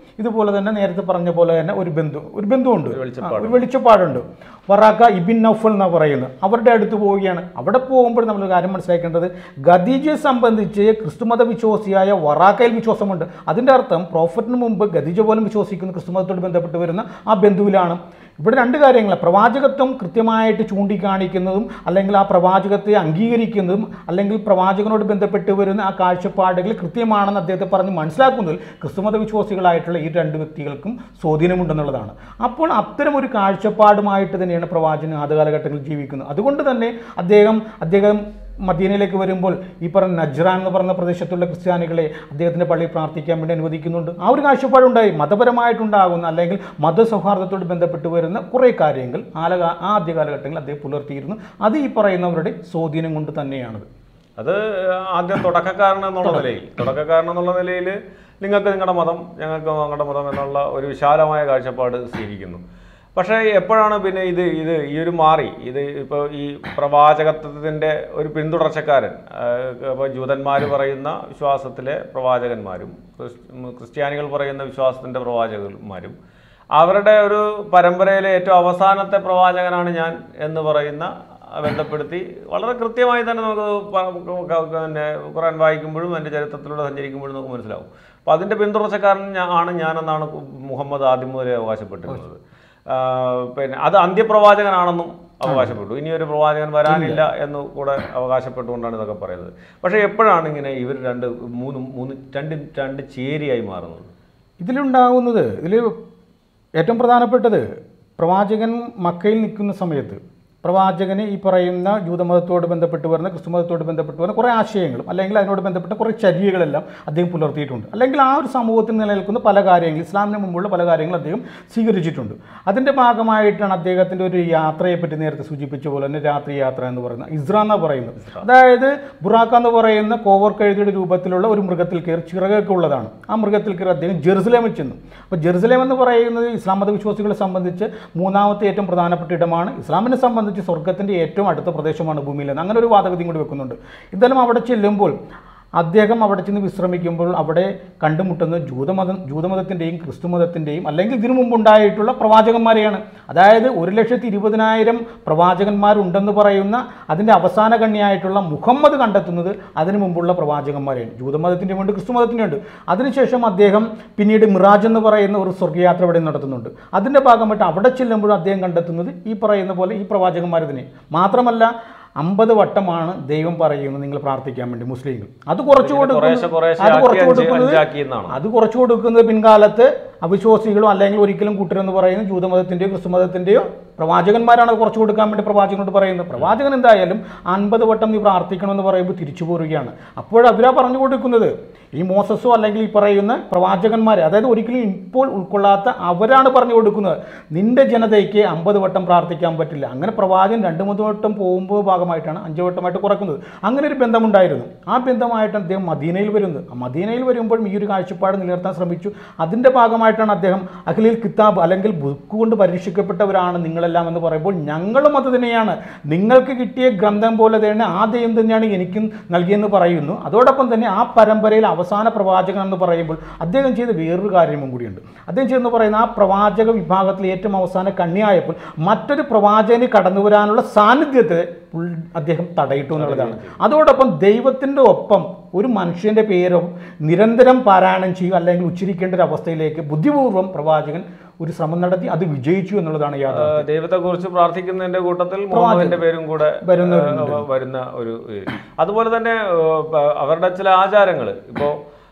ഇതുപോലെ തന്നെ നേരത്തെ പറഞ്ഞ പോലെ തന്നെ ഒരു ബന്ധു ഒരു ബന്ധുവുണ്ട് ഒരു വെളിച്ചപ്പാട്. ആ, ഒരു വെളിച്ചപ്പാടുണ്ട് വറാക്ക ഇബിൻ നൗഫൽ എന്നാ പറയുന്നത് അവരുടെ അടുത്ത് പോവുകയാണ് അവിടെ പോകുമ്പോൾ നമ്മൾ ഒരു കാര്യം മനസ്സിലാക്കേണ്ടത് ഖദീജയെ സംബന്ധിച്ച് ക്രിസ്തുമത വിശ്വാസിയായ വറാക്കയിൽ വിശ്വാസമുണ്ട് അതിൻ്റെ അർത്ഥം പ്രോഫറ്റിന് മുമ്പ് ഖദീജ പോലും വിശ്വസിക്കുന്ന ക്രിസ്തുമതത്തോട് ബന്ധപ്പെട്ട് വരുന്ന ആ ബന്ധുവിലാണ് ഇവിടെ രണ്ട് കാര്യങ്ങൾ പ്രവാചകത്വം കൃത്യമായിട്ട് ചൂണ്ടിക്കാണിക്കുന്നതും അല്ലെങ്കിൽ ആ പ്രവാചകത്തെ അംഗീകരിക്കുന്നതും അല്ലെങ്കിൽ പ്രവാചകനോട് ബന്ധപ്പെട്ട് വരുന്ന ആ കാഴ്ചപ്പാടുകൾ കൃത്യമാണെന്ന് അദ്ദേഹത്തെ പറഞ്ഞ് മനസ്സിലാക്കുന്നതിൽ ക്രിസ്തുമത വിശ്വാസികളായിട്ടുള്ള ഈ രണ്ട് വ്യക്തികൾക്കും സ്വാധീനമുണ്ടെന്നുള്ളതാണ് അപ്പോൾ അത്തരം ഒരു കാഴ്ചപ്പാടുമായിട്ട് തന്നെയാണ് പ്രവാചകൻ ആദ്യ കാലഘട്ടങ്ങളിൽ ജീവിക്കുന്നത് അതുകൊണ്ട് തന്നെ അദ്ദേഹം അദ്ദേഹം മദീനയിലേക്ക് വരുമ്പോൾ ഈ പറഞ്ഞ നജ്റാൻ എന്ന് പറയുന്ന പ്രദേശത്തുള്ള ക്രിസ്ത്യാനികളെ അദ്ദേഹത്തിൻ്റെ പള്ളിയിൽ പ്രാർത്ഥിക്കാൻ വേണ്ടി അനുവദിക്കുന്നുണ്ട് ആ ഒരു കാഴ്ചപ്പാടുണ്ടായി മതപരമായിട്ടുണ്ടാകുന്ന അല്ലെങ്കിൽ മതസൗഹാർദ്ദത്തോട് ബന്ധപ്പെട്ട് വരുന്ന കുറേ കാര്യങ്ങൾ ആല ആ ആദ്യ കാലഘട്ടങ്ങളിൽ അദ്ദേഹം പുലർത്തിയിരുന്നു അത് ഈ പറയുന്നവരുടെ സ്വാധീനം കൊണ്ട് തന്നെയാണത് അത് ആദ്യം തുടക്കക്കാരൻ എന്നുള്ള നിലയിൽ തുടക്കക്കാരൻ എന്നുള്ള നിലയിൽ നിങ്ങൾക്ക് നിങ്ങളുടെ മതം ഞങ്ങൾക്ക് ഞങ്ങളുടെ മതം എന്നുള്ള ഒരു വിശാലമായ കാഴ്ചപ്പാട് സ്വീകരിക്കുന്നു പക്ഷേ എപ്പോഴാണ് പിന്നെ ഇത് ഇത് ഈ ഒരു മാറി ഇത് ഇപ്പോൾ ഈ പ്രവാചകത്വത്തിൻ്റെ ഒരു പിന്തുടർച്ചക്കാരൻ ഇപ്പോൾ ജൂതന്മാർ പറയുന്ന വിശ്വാസത്തിലെ പ്രവാചകന്മാരും ക്രിസ്- ക്രിസ്ത്യാനികൾ പറയുന്ന വിശ്വാസത്തിൻ്റെ പ്രവാചകന്മാരും അവരുടെ ഒരു പരമ്പരയിലെ ഏറ്റവും അവസാനത്തെ പ്രവാചകനാണ് ഞാൻ എന്ന് പറയുന്ന ബന്ധപ്പെടുത്തി വളരെ കൃത്യമായി തന്നെ നമുക്ക് പ- ക- പിന്നെ ഖുറാൻ വായിക്കുമ്പോഴും അതിൻ്റെ ചരിത്രത്തിലൂടെ സഞ്ചരിക്കുമ്പോഴും നമുക്ക് മനസ്സിലാവും അപ്പോൾ അതിൻ്റെ പിന്തുടർച്ചക്കാരൻ ഞാ- ആണ് ഞാനെന്നാണ് മുഹമ്മദ് ആദ്യം മുതലേ അവകാശപ്പെട്ടിരുന്നത് ആ, പിന്നെ അത് അന്ത്യപ്രവാചകനാണെന്നും അവകാശപ്പെട്ടു ഇനി ഒരു പ്രവാചകൻ വരാനില്ല എന്ന് കൂടെ അവകാശപ്പെട്ടുകൊണ്ടാണ് ഇതൊക്കെ പറയുന്നത് പക്ഷേ എപ്പോഴാണ് ഇങ്ങനെ ഇവർ രണ്ട് മൂന്ന് മൂന്ന് രണ്ട് രണ്ട് ചേരിയായി മാറുന്നത് ഇതിലുണ്ടാകുന്നത് ഇതിൽ ഏറ്റവും പ്രധാനപ്പെട്ടത് പ്രവാചകൻ മക്കയിൽ നിൽക്കുന്ന സമയത്ത് പ്രവാചകന് ഈ പറയുന്ന ജൂതമതത്തോട് ബന്ധപ്പെട്ട് വരുന്ന ക്രിസ്തുമതത്തോട് ബന്ധപ്പെട്ട് വരുന്ന കുറേ ആശയങ്ങളും അല്ലെങ്കിൽ അതിനോട് ബന്ധപ്പെട്ട കുറേ ചര്യകളെല്ലാം അദ്ദേഹം പുലർത്തിയിട്ടുണ്ട് അല്ലെങ്കിൽ ആ ഒരു സമൂഹത്തിൽ നിലനിൽക്കുന്ന പല കാര്യങ്ങൾ ഇസ്ലാമിന് മുമ്പുള്ള പല കാര്യങ്ങളും അദ്ദേഹം സ്വീകരിച്ചിട്ടുണ്ട് അതിൻ്റെ ഭാഗമായിട്ടാണ് അദ്ദേഹത്തിൻ്റെ ഒരു യാത്രയെ പറ്റി നേരത്തെ സൂചിപ്പിച്ച പോലെ തന്നെ രാത്രി യാത്ര എന്ന് പറയുന്ന ഇസ്ര എന്ന് പറയുന്നത് അതായത് ബുറാക്ക എന്ന് പറയുന്ന കോവർ കഴുതിയുടെ രൂപത്തിലുള്ള ഒരു മൃഗത്തിൽ കയറി ചിറകൊക്കെ ഉള്ളതാണ് ആ മൃഗത്തിൽ കയറി അദ്ദേഹം ജെറുസലേമിൽ ചെന്നു അപ്പോൾ ജെറുസലേം എന്ന് പറയുന്നത് ഇസ്ലാം മത വിശ്വാസികളെ സംബന്ധിച്ച് മൂന്നാമത്തെ ഏറ്റവും പ്രധാനപ്പെട്ട ഇടമാണ് ഇസ്ലാമിനെ സംബന്ധിച്ച് സ്വർഗത്തിൻ്റെ ഏറ്റവും അടുത്ത പ്രദേശമാണ് ഭൂമിയിൽ നിന്ന് അങ്ങനെ ഒരു വാദഗതിയും കൂടി വെക്കുന്നുണ്ട് എന്തായാലും അവിടെ ചെല്ലുമ്പോൾ അദ്ദേഹം അവിടെ ചെന്ന് വിശ്രമിക്കുമ്പോൾ അവിടെ കണ്ടുമുട്ടുന്നത് ജൂതമതം ജൂതമതത്തിൻ്റെയും ക്രിസ്തുമതത്തിൻ്റെയും അല്ലെങ്കിൽ ഇതിനു മുമ്പുണ്ടായിട്ടുള്ള പ്രവാചകന്മാരെയാണ് അതായത് ഒരു ലക്ഷത്തി ഇരുപതിനായിരം പ്രവാചകന്മാരുണ്ടെന്ന് പറയുന്ന അതിൻ്റെ അവസാന കണ്ണിയായിട്ടുള്ള മുഹമ്മദ് കണ്ടെത്തുന്നത് അതിനു മുമ്പുള്ള പ്രവാചകന്മാരെയാണ് ജൂതമതത്തിൻ്റെ ഉണ്ട് ക്രിസ്തുമതത്തിൻ്റെ ഉണ്ട് അതിനുശേഷം അദ്ദേഹം പിന്നീട് മിറാജ് എന്ന് പറയുന്ന ഒരു സ്വർഗയാത്ര ഇവിടെ നടത്തുന്നുണ്ട് അതിൻ്റെ ഭാഗമായിട്ട് അവിടെ ചെല്ലുമ്പോൾ അദ്ദേഹം കണ്ടെത്തുന്നത് ഈ പറയുന്ന പോലെ ഈ പ്രവാചകന്മാർ തന്നെ മാത്രമല്ല അമ്പത് വട്ടമാണ് ദൈവം പറയുന്നത് നിങ്ങൾ പ്രാർത്ഥിക്കാൻ വേണ്ടി മുസ്ലിങ്ങൾ അത് കുറച്ചു കുറേശ്ശെ കുറേശ്ശെ അത് ആക്കി കുറച്ചു അഞ്ച് കൊടുക്കുന്നത് അഞ്ചാക്കി എന്നാണ് അത് കുറച്ചു കൊടുക്കുന്നത് പിൻകാലത്ത് അവിശ്വാസികളോ അല്ലെങ്കിൽ ഒരിക്കലും കൂട്ടരെന്ന് പറയുന്ന ജൂതമതത്തിൻ്റെയോ ക്രിസ്തുമതത്തിൻ്റെയോ പ്രവാചകന്മാരാണ് അത് കുറച്ചു കൊടുക്കാൻ വേണ്ടി പ്രവാചകനോട് പറയുന്നത് പ്രവാചകൻ എന്തായാലും അൻപത് വട്ടം നീ പ്രാർത്ഥിക്കണമെന്ന് പറയുമ്പോൾ തിരിച്ചു പോരുകയാണ് അപ്പോൾ അവരാ പറഞ്ഞു കൊടുക്കുന്നത് ഈ മോസസോ അല്ലെങ്കിൽ ഈ പറയുന്ന പ്രവാചകന്മാർ അതായത് ഒരിക്കലും ഇപ്പോൾ ഉൾക്കൊള്ളാത്ത അവരാണ് പറഞ്ഞു കൊടുക്കുന്നത് നിന്റെ ജനതയ്ക്ക് അമ്പത് വട്ടം പ്രാർത്ഥിക്കാൻ പറ്റില്ല അങ്ങനെ പ്രവാചകൻ രണ്ട് മൂന്ന് വട്ടം പോകുമ്പോൾ ഭാഗമായിട്ടാണ് അഞ്ച് വട്ടമായിട്ട് കുറക്കുന്നത് അങ്ങനെ ഒരു ബന്ധമുണ്ടായിരുന്നു ആ ബന്ധമായിട്ടാണ് അദ്ദേഹം മദീനയിൽ വരുന്നത് ആ മദീനയിൽ വരുമ്പോഴും ഈ ഒരു കാഴ്ചപ്പാട് നിലനിർത്താൻ ശ്രമിച്ചു അതിൻ്റെ ഭാഗമായിട്ടാണ് അദ്ദേഹം അഖിലിൽ കിതാബ് അല്ലെങ്കിൽ ബുക്ക് കൊണ്ട് പരീക്ഷിക്കപ്പെട്ടവരാണ് നിങ്ങളെല്ലാം എന്ന് പറയുമ്പോൾ ഞങ്ങളും അത് തന്നെയാണ് നിങ്ങൾക്ക് കിട്ടിയ ഗ്രന്ഥം പോലെ തന്നെ ആ ദൈവം തന്നെയാണ് എനിക്കും നൽകിയെന്ന് പറയുന്നു അതോടൊപ്പം തന്നെ ആ പരമ്പരയിൽ അവസാന പ്രവാചകൻ എന്ന് പറയുമ്പോൾ അദ്ദേഹം ചെയ്ത വേറൊരു കാര്യവും കൂടിയുണ്ട് അദ്ദേഹം ചെയ്തെന്ന് പറയുന്ന ആ പ്രവാചക വിഭാഗത്തിൽ ഏറ്റവും അവസാന കണ്ണിയായപ്പോൾ മറ്റൊരു പ്രവാചകന് കടന്നു വരാനുള്ള സാന്നിധ്യത്തെ പുൾ- അദ്ദേഹം തടയിട്ടു എന്നുള്ളതാണ് അതോടൊപ്പം ദൈവത്തിൻ്റെ ഒപ്പം ഒരു മനുഷ്യൻ്റെ പേരും നിരന്തരം പാരായണം ചെയ്യുക അല്ലെങ്കിൽ ഉച്ചരിക്കേണ്ട ഒരു അവസ്ഥയിലേക്ക് ബുദ്ധിപൂർവ്വം പ്രവാചകൻ ഒരു ശ്രമം നടത്തി അത് വിജയിച്ചു എന്നുള്ളതാണ് യാഥാർത്ഥ്യം ദൈവത്തെ കുറിച്ച് പ്രാർത്ഥിക്കുന്നതിന്റെ കൂട്ടത്തിൽ മുഹമ്മദിന്റെ പേരും കൂടെ വരുന്നവരുണ്ട്. ഏഹ്, വരുന്ന ഒരു ഇത്. അതുപോലെ തന്നെ ഏഹ്, പ- അവരുടെ ചില ആചാരങ്ങൾ ഇപ്പോ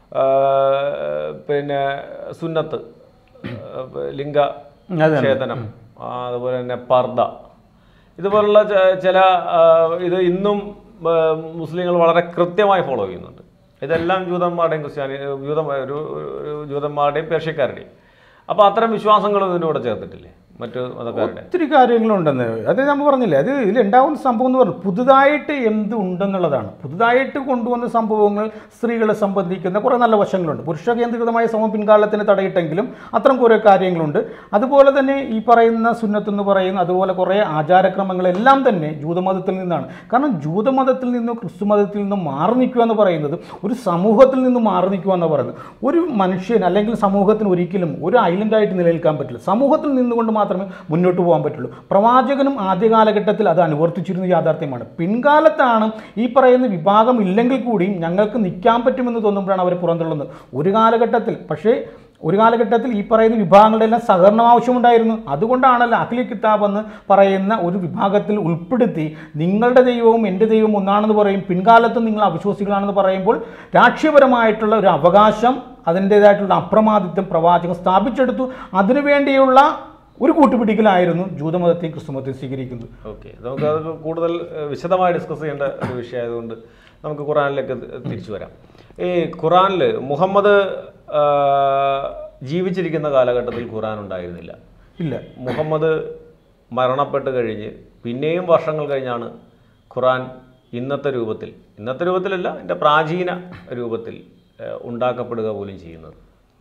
ഏഹ്, പിന്നെ സുന്നത്ത് ഏഹ്, ലിംഗ അതെ. ഛേദനം ആ, അതുപോലെ തന്നെ പർദ ഇതുപോലുള്ള ചെ- ചില ആ, ഇത് ഇന്നും ആ, മുസ്ലിങ്ങൾ വളരെ കൃത്യമായി ഫോളോ ചെയ്യുന്നുണ്ട് ഇതെല്ലാം ജൂതന്മാരുടെയും ക്രിസ്ത്യാനി ജൂത ഒരു ഒരു ജൂതന്മാരുടെയും പേർഷ്യക്കാരുടെയും അപ്പോൾ അത്തരം വിശ്വാസങ്ങളും ഇതിൻ്റെ കൂടെ ചേർത്തിട്ടില്ലേ മറ്റു മതക്കാരുടെ ഒത്തിരി കാര്യങ്ങളുണ്ടെന്ന് അത് നമ്മൾ പറഞ്ഞില്ലേ അത് ഇതിലുണ്ടാവുന്ന സംഭവം എന്ന് പറഞ്ഞു പുതുതായിട്ട് എന്ത് ഉണ്ടെന്നുള്ളതാണ് പുതുതായിട്ട് കൊണ്ടുവന്ന സംഭവങ്ങൾ സ്ത്രീകളെ സംബന്ധിക്കുന്ന കുറേ നല്ല വശങ്ങളുണ്ട് പുരുഷ കേന്ദ്രീകൃതമായ സമൂഹം പിൻകാലത്തിന് തടയിട്ടെങ്കിലും അത്തരം കുറേ കാര്യങ്ങളുണ്ട് അതുപോലെ തന്നെ ഈ പറയുന്ന സുന്നത്ത് എന്ന് പറയുന്ന അതുപോലെ കുറേ ആചാരക്രമങ്ങളെല്ലാം തന്നെ ജൂതമതത്തിൽ നിന്നാണ് കാരണം ജൂതമതത്തിൽ നിന്നും ക്രിസ്തു മതത്തിൽ നിന്നും മാറി നിൽക്കുക എന്ന് പറയുന്നത് ഒരു സമൂഹത്തിൽ നിന്ന് മാറി നിൽക്കുക എന്ന് പറയുന്നത് ഒരു മനുഷ്യൻ അല്ലെങ്കിൽ സമൂഹത്തിന് ഒരിക്കലും ഒരു ഐലൻഡായിട്ട് നിലനിൽക്കാൻ പറ്റില്ല സമൂഹത്തിൽ നിന്നുകൊണ്ട് മാത്രമേ മുന്നോട്ട് പോകാൻ പറ്റുള്ളൂ പ്രവാചകനും ആദ്യ കാലഘട്ടത്തിൽ അത് അനുവർത്തിച്ചിരുന്ന യാഥാർത്ഥ്യമാണ് പിൻകാലത്താണ് ഈ പറയുന്ന വിഭാഗം ഇല്ലെങ്കിൽ കൂടിയും ഞങ്ങൾക്ക് നിൽക്കാൻ പറ്റുമെന്ന് തോന്നുമ്പോഴാണ് അവർ പുറന്തള്ളുന്നത് ഒരു കാലഘട്ടത്തിൽ പക്ഷേ ഒരു കാലഘട്ടത്തിൽ ഈ പറയുന്ന വിഭാഗങ്ങളുടെ എല്ലാം സഹകരണം ആവശ്യമുണ്ടായിരുന്നു അതുകൊണ്ടാണല്ലോ അഖില കിതാബ് എന്ന് പറയുന്ന ഒരു വിഭാഗത്തിൽ ഉൾപ്പെടുത്തി നിങ്ങളുടെ ദൈവവും എൻ്റെ ദൈവവും ഒന്നാണെന്ന് പറയും പിൻകാലത്തും നിങ്ങൾ അവിശ്വാസികളാണെന്ന് പറയുമ്പോൾ രാഷ്ട്രീയപരമായിട്ടുള്ള ഒരു അവകാശം അതിൻ്റേതായിട്ടുള്ള അപ്രമാദിത്വം പ്രവാചകൻ സ്ഥാപിച്ചെടുത്തു അതിനുവേണ്ടിയുള്ള ഒരു കൂട്ടുപിടിക്കലായിരുന്നു ജൂതമതത്തെയും ക്രിസ്തുമതത്തെയും സ്വീകരിക്കുന്നത് ഓക്കെ നമുക്ക് അത് കൂടുതൽ ഏഹ്, വിശദമായി ഡിസ്കസ് ചെയ്യേണ്ട ഒരു വിഷയമായതുകൊണ്ട് നമുക്ക് ഖുറാനിലേക്ക് തി- തിരിച്ചു വരാം ഈ ഖുറാനിൽ മുഹമ്മദ് ആ, ജീവിച്ചിരിക്കുന്ന കാലഘട്ടത്തിൽ ഖുറാൻ ഉണ്ടായിരുന്നില്ല ഇല്ല മുഹമ്മദ് മരണപ്പെട്ട് കഴിഞ്ഞ് പിന്നെയും വർഷങ്ങൾ കഴിഞ്ഞാണ് ഖുറാൻ ഇന്നത്തെ രൂപത്തിൽ ഇന്നത്തെ രൂപത്തിലല്ല എൻ്റെ പ്രാചീന രൂപത്തിൽ ഏഹ്, ഉണ്ടാക്കപ്പെടുക പോലും ചെയ്യുന്നത്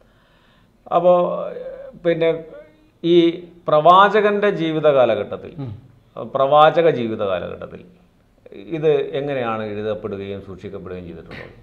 അപ്പോൾ പിന്നെ ഈ പ്രവാചകന്റെ ജീവിത കാലഘട്ടത്തിൽ പ്രവാചക ജീവിത കാലഘട്ടത്തിൽ ഇത് എങ്ങനെയാണ് എഴുതപ്പെടുകയും സൂക്ഷിക്കപ്പെടുകയും ചെയ്തിട്ടുള്ളത്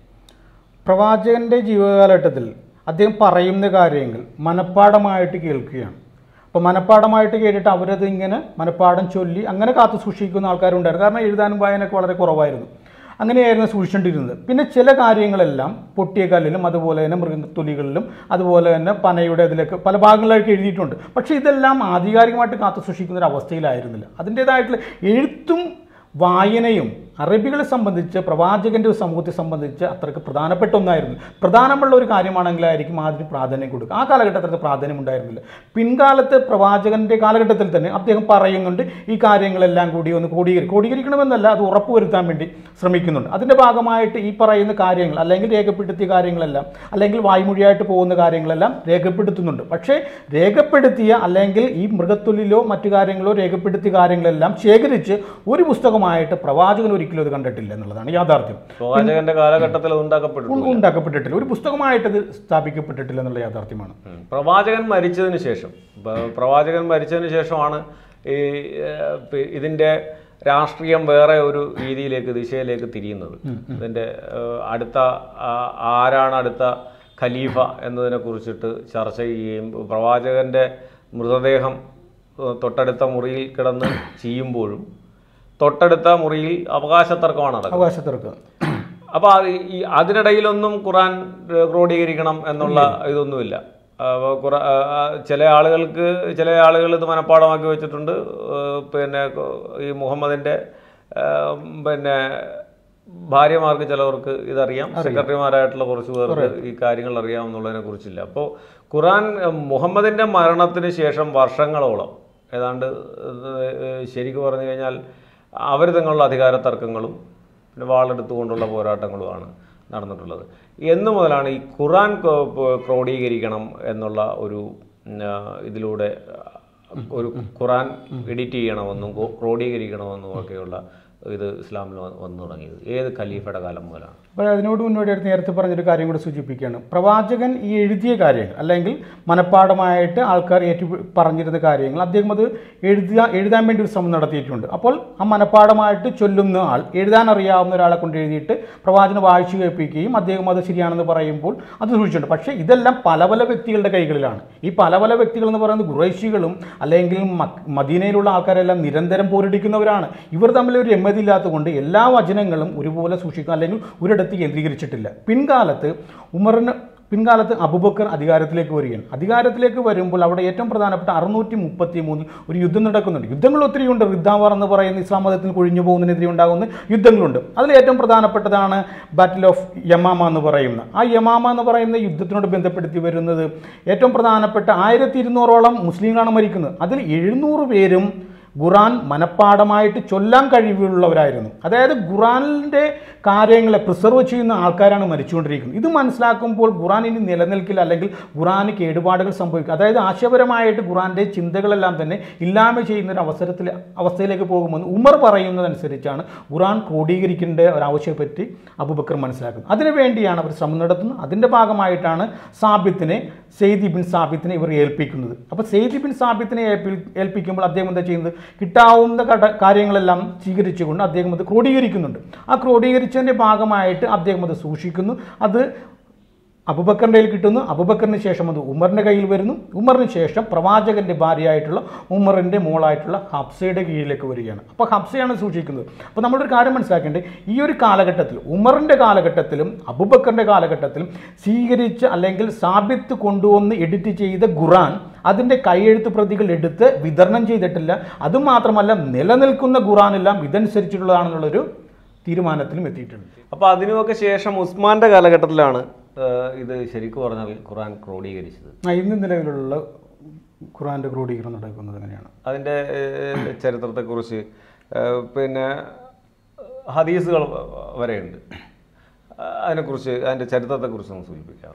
പ്രവാചകന്റെ ജീവിതകാലഘട്ടത്തിൽ അദ്ദേഹം പറയുന്ന കാര്യങ്ങൾ മനഃപ്പാടമായിട്ട് കേൾക്കുകയാണ് അപ്പോൾ മനഃപ്പാടമായിട്ട് കേട്ടിട്ട് അവരത് ഇങ്ങനെ മനഃപ്പാടം ചൊല്ലി അങ്ങനെ കാത്തു സൂക്ഷിക്കുന്ന ആൾക്കാരുണ്ടായിരുന്നു കാരണം എഴുതാനും വായനയൊക്കെ വളരെ കുറവായിരുന്നു അങ്ങനെയായിരുന്നു സൂക്ഷിച്ചുകൊണ്ടിരുന്നത് പിന്നെ ചില കാര്യങ്ങളെല്ലാം പൊട്ടിയ കല്ലിലും അതുപോലെ തന്നെ മൃഗത്തൊലികളിലും അതുപോലെ തന്നെ പനയുടെ ഇതിലൊക്കെ പല ഭാഗങ്ങളിലായിട്ട് എഴുതിയിട്ടുണ്ട് പക്ഷേ ഇതെല്ലാം ആധികാരികമായിട്ട് കാത്തു സൂക്ഷിക്കുന്ന ഒരു അവസ്ഥയിലായിരുന്നില്ല അതിൻ്റേതായിട്ടുള്ള എഴുത്തും വായനയും അറബികളെ സംബന്ധിച്ച് പ്രവാചകന്റെ ഒരു സമൂഹത്തെ സംബന്ധിച്ച് അത്രയ്ക്ക് പ്രധാനപ്പെട്ട ഒന്നായിരുന്നു പ്രധാനമുള്ള ഒരു കാര്യമാണെങ്കിലായിരിക്കും അതിന് പ്രാധാന്യം കൊടുക്കുക ആ കാലഘട്ടത്തിൽ അത് പ്രാധാന്യം ഉണ്ടായിരുന്നില്ല പിൻകാലത്ത് പ്രവാചകന്റെ കാലഘട്ടത്തിൽ തന്നെ അദ്ദേഹം പറയുന്നുണ്ട് ഈ കാര്യങ്ങളെല്ലാം കൂടി ഒന്ന് ക്രോഡീകരി ക്രോഡീകരിക്കണമെന്നല്ല അത് ഉറപ്പുവരുത്താൻ വേണ്ടി ശ്രമിക്കുന്നുണ്ട് അതിൻ്റെ ഭാഗമായിട്ട് ഈ പറയുന്ന കാര്യങ്ങൾ അല്ലെങ്കിൽ രേഖപ്പെടുത്തിയ കാര്യങ്ങളെല്ലാം അല്ലെങ്കിൽ വായ്മൊഴിയായിട്ട് പോകുന്ന കാര്യങ്ങളെല്ലാം രേഖപ്പെടുത്തുന്നുണ്ട് പക്ഷേ രേഖപ്പെടുത്തിയ അല്ലെങ്കിൽ ഈ മൃഗത്തൊലിലോ മറ്റു കാര്യങ്ങളോ രേഖപ്പെടുത്തിയ കാര്യങ്ങളെല്ലാം ശേഖരിച്ച് ഒരു പുസ്തകമായിട്ട് പ്രവാചകൻ ഒരിക്കലും അത് കണ്ടിട്ടില്ല എന്നുള്ളതാണ് യാഥാർത്ഥ്യം പ്രവാചകന്റെ കാലഘട്ടത്തിൽ അത് ഉണ്ടാക്കപ്പെട്ടു ഉ- ഉണ്ടാക്കപ്പെട്ടിട്ടില്ല ഒരു പുസ്തകമായിട്ട് അത് സ്ഥാപിക്കപ്പെട്ടിട്ടില്ല എന്നുള്ള യാഥാർത്ഥ്യമാണ് ഉം. പ്രവാചകൻ മരിച്ചതിന് ശേഷം പ- പ്രവാചകൻ മരിച്ചതിന് ശേഷമാണ് ഈ ഏഹ്, പി- ഇതിന്റെ രാഷ്ട്രീയം വേറെ ഒരു രീതിയിലേക്ക് ദിശയിലേക്ക് തിരിയുന്നത് ഇതിന്റെ ഏഹ്, അടുത്ത ആ- ആരാണ് അടുത്ത ഖലീഫ എന്നതിനെ കുറിച്ചിട്ട് ചർച്ച ചെയ്യുകയും പ്രവാചകന്റെ മൃതദേഹം ഏഹ്, തൊട്ടടുത്ത മുറിയിൽ കിടന്ന് ചെയ്യുമ്പോഴും തൊട്ടടുത്ത മുറിയിൽ അവകാശ തർക്കമാണ് നടക്കുന്നത് അവകാശത്തിർക്ക് അപ്പോൾ അത് ഈ അതിനിടയിലൊന്നും ഖുറാൻ ഏഹ്, ക്രോഡീകരിക്കണം എന്നുള്ള ഇതൊന്നുമില്ല അപ്പോൾ ഖുറാ ആ, ആ, ചില ആളുകൾക്ക് ചില ആളുകൾ ഇത് മനഃപ്പാടമാക്കി വെച്ചിട്ടുണ്ട് ഏഹ്, പിന്നെ കൊ- ഈ മുഹമ്മദിൻ്റെ ഏഹ്, പിന്നെ ഭാര്യമാർക്ക് ചിലവർക്ക് ഇതറിയാം സെക്രട്ടറിമാരായിട്ടുള്ള കുറച്ച് പേർക്ക് ഈ കാര്യങ്ങൾ അറിയാമെന്നുള്ളതിനെ കുറിച്ചില്ല അപ്പോൾ ഖുറാൻ ഏഹ്, മുഹമ്മദിൻ്റെ മരണത്തിന് ശേഷം വർഷങ്ങളോളം ഏതാണ്ട് ഏഹ്, ശരിക്കും പറഞ്ഞു കഴിഞ്ഞാൽ അവർ തങ്ങളുള്ള അധികാര തർക്കങ്ങളും പിന്നെ വാളെടുത്തുകൊണ്ടുള്ള പോരാട്ടങ്ങളുമാണ് നടന്നിട്ടുള്ളത് എന്നു മുതലാണ് ഈ ഖുറാൻ ക്രോ- പ- ക്രോഡീകരിക്കണം എന്നുള്ള ഒരു ഉം, ആ, ഇതിലൂടെ ആ, ഒരു ഖുറാൻ എഡിറ്റ് ചെയ്യണമെന്നും ക്രോ- ക്രോഡീകരിക്കണമെന്നും ഒക്കെയുള്ള ഇത് ഇസ്ലാമിൽ വ- വന്നു തുടങ്ങിയത് ഏത് ഖലീഫയുടെ കാലം മുതലാണ് അപ്പോൾ അതിനോട് മുന്നോടിയായിട്ട് നേരത്തെ പറഞ്ഞൊരു കാര്യം കൂടി സൂചിപ്പിക്കുകയാണ് പ്രവാചകൻ ഈ എഴുതിയ കാര്യങ്ങൾ അല്ലെങ്കിൽ മനഃപ്പാടമായിട്ട് ആൾക്കാർ ഏറ്റു പറഞ്ഞിരുന്ന കാര്യങ്ങൾ അദ്ദേഹം അത് എഴുതുക എഴുതാൻ വേണ്ടി ഒരു ശ്രമം നടത്തിയിട്ടുണ്ട് അപ്പോൾ ആ മനഃപ്പാടമായിട്ട് ചൊല്ലുന്ന ആൾ എഴുതാൻ അറിയാവുന്ന ഒരാളെ കൊണ്ട് എഴുതിയിട്ട് പ്രവാചകനെ വായിച്ചു കേൾപ്പിക്കുകയും അദ്ദേഹം അത് ശരിയാണെന്ന് പറയുമ്പോൾ അത് സൂക്ഷിച്ചിട്ടുണ്ട് പക്ഷേ ഇതെല്ലാം പല പല വ്യക്തികളുടെ കൈകളിലാണ് ഈ പല പല വ്യക്തികൾ എന്ന് പറയുന്നത് ഖുറൈശികളും അല്ലെങ്കിൽ മക്- മദീനയിലുള്ള ആൾക്കാരെല്ലാം നിരന്തരം പോരടിക്കുന്നവരാണ് ഇവർ തമ്മിൽ ഒരു എമ്മതി ഇല്ലാത്തതുകൊണ്ട് എല്ലാ വചനങ്ങളും ഒരുപോലെ സൂക്ഷിക്കുക അല്ലെങ്കിൽ ഒരിടത്ത് കേന്ദ്രീകരിച്ചിട്ടില്ല പിൻകാലത്ത് ഉമറിന് പിൻകാലത്ത് അബുബക്കർ അധികാരത്തിലേക്ക് വരികയാണ് അധികാരത്തിലേക്ക് വരുമ്പോൾ അവിടെ ഏറ്റവും പ്രധാനപ്പെട്ട അറുന്നൂറ്റി മുപ്പത്തി മൂന്നിൽ ഒരു യുദ്ധം നടക്കുന്നുണ്ട് യുദ്ധങ്ങൾ ഒത്തിരിയുണ്ട് റിദ്ദാവാർ എന്ന് പറയുന്ന ഇസ്ലാം മതത്തിൽ കൊഴിഞ്ഞു പോകുന്നതിനെതിരെ ഉണ്ടാകുന്ന യുദ്ധങ്ങളുണ്ട് അതിൽ ഏറ്റവും പ്രധാനപ്പെട്ടതാണ് ബാറ്റിൽ ഓഫ് യമാമ എന്ന് പറയുന്ന ആ യമാമ എന്ന് പറയുന്ന യുദ്ധത്തിനോട് ബന്ധപ്പെടുത്തി വരുന്നത് ഏറ്റവും പ്രധാനപ്പെട്ട ആയിരത്തി ഇരുന്നൂറോളം മുസ്ലിങ്ങളാണ് മരിക്കുന്നത് അതിൽ എഴുന്നൂറ് പേരും ഖുറാൻ മനഃപ്പാടമായിട്ട് ചൊല്ലാൻ കഴിവുള്ളവരായിരുന്നു അതായത് ഖുറാനിൻ്റെ കാര്യങ്ങളെ പ്രിസർവ് ചെയ്യുന്ന ആൾക്കാരാണ് മരിച്ചുകൊണ്ടിരിക്കുന്നത് ഇത് മനസ്സിലാക്കുമ്പോൾ ഖുറാൻ ഇനി നിലനിൽക്കില്ല അല്ലെങ്കിൽ ഖുറാന് കേടുപാടുകൾ സംഭവിക്കും അതായത് ആശയപരമായിട്ട് ഖുറാൻ്റെ ചിന്തകളെല്ലാം തന്നെ ഇല്ലായ്മ ചെയ്യുന്ന ഒരു അവസരത്തിൽ അവസ്ഥയിലേക്ക് പോകുമെന്ന് ഉമർ പറയുന്നതനുസരിച്ചാണ് ഖുറാൻ ക്രോഡീകരിക്കേണ്ട ഒരു ആവശ്യപ്പെറ്റി അബുബക്കർ മനസ്സിലാക്കുന്നത് അതിനുവേണ്ടിയാണ് അവർ ശ്രമം നടത്തുന്നത് അതിൻ്റെ ഭാഗമായിട്ടാണ് സാബിത്തിനെ സെയ്ദ് ബിൻ സാബിത്തിനെ ഇവർ ഏൽപ്പിക്കുന്നത് അപ്പോൾ സെയ്ദ് ബിൻ സാബിത്തിനെ ഏൽപ്പി- ഏൽപ്പിക്കുമ്പോൾ അദ്ദേഹം എന്താ ചെയ്യുന്നത് കിട്ടാവുന്ന കട- കാര്യങ്ങളെല്ലാം സ്വീകരിച്ചുകൊണ്ട് അദ്ദേഹം അത് ക്രോഡീകരിക്കുന്നുണ്ട് ആ ക്രോഡീകരിച്ചതിൻ്റെ ഭാഗമായിട്ട് അദ്ദേഹം അത് സൂക്ഷിക്കുന്നു അത് അബുബക്കറിൻ്റെ കയ്യിൽ കിട്ടുന്നു അബുബക്കറിന് ശേഷം അത് ഉമറിൻ്റെ കയ്യിൽ വരുന്നു ഉമറിന് ശേഷം പ്രവാചകന്റെ ഭാര്യയായിട്ടുള്ള ഉമറിൻ്റെ മോളായിട്ടുള്ള ഹബ്സയുടെ കീഴിലേക്ക് വരികയാണ് അപ്പോൾ ഹബ്സയാണ് സൂക്ഷിക്കുന്നത് അപ്പോൾ നമ്മളൊരു കാര്യം മനസ്സിലാക്കേണ്ടത് ഈ ഒരു കാലഘട്ടത്തിൽ ഉമറിൻ്റെ കാലഘട്ടത്തിലും അബുബക്കറിൻ്റെ കാലഘട്ടത്തിലും സ്വീകരിച്ച അല്ലെങ്കിൽ സാബിത്ത് കൊണ്ടുവന്ന് എഡിറ്റ് ചെയ്ത ഖുറാൻ അതിൻ്റെ കൈയെഴുത്ത് പ്രതികൾ എടുത്ത് വിതരണം ചെയ്തിട്ടില്ല അതുമാത്രമല്ല നിലനിൽക്കുന്ന ഖുറാനെല്ലാം ഇതനുസരിച്ചിട്ടുള്ളതാണെന്നുള്ളൊരു തീരുമാനത്തിലും എത്തിയിട്ടുണ്ട് അപ്പോൾ അതിനുമൊക്കെ ശേഷം ഉസ്മാന്റെ കാലഘട്ടത്തിലാണ് ഏഹ്, ഇത് ശരിക്കും പറഞ്ഞാൽ ഖുറാൻ ക്രോഡീകരിച്ചത് ആ, ഇന്ന് നിലവിലുള്ള ഖുറാൻ്റെ ക്രോഡീകരണം നടക്കുന്നത് എങ്ങനെയാണ് അതിൻ്റെ ഏഹ്, ചരിത്രത്തെക്കുറിച്ച് ഏഹ്, പിന്നെ ഹദീസുകൾ വരെയുണ്ട് ഏഹ്, അതിനെക്കുറിച്ച് അതിൻ്റെ ചരിത്രത്തെക്കുറിച്ച് ഒന്ന് സൂചിപ്പിക്കാം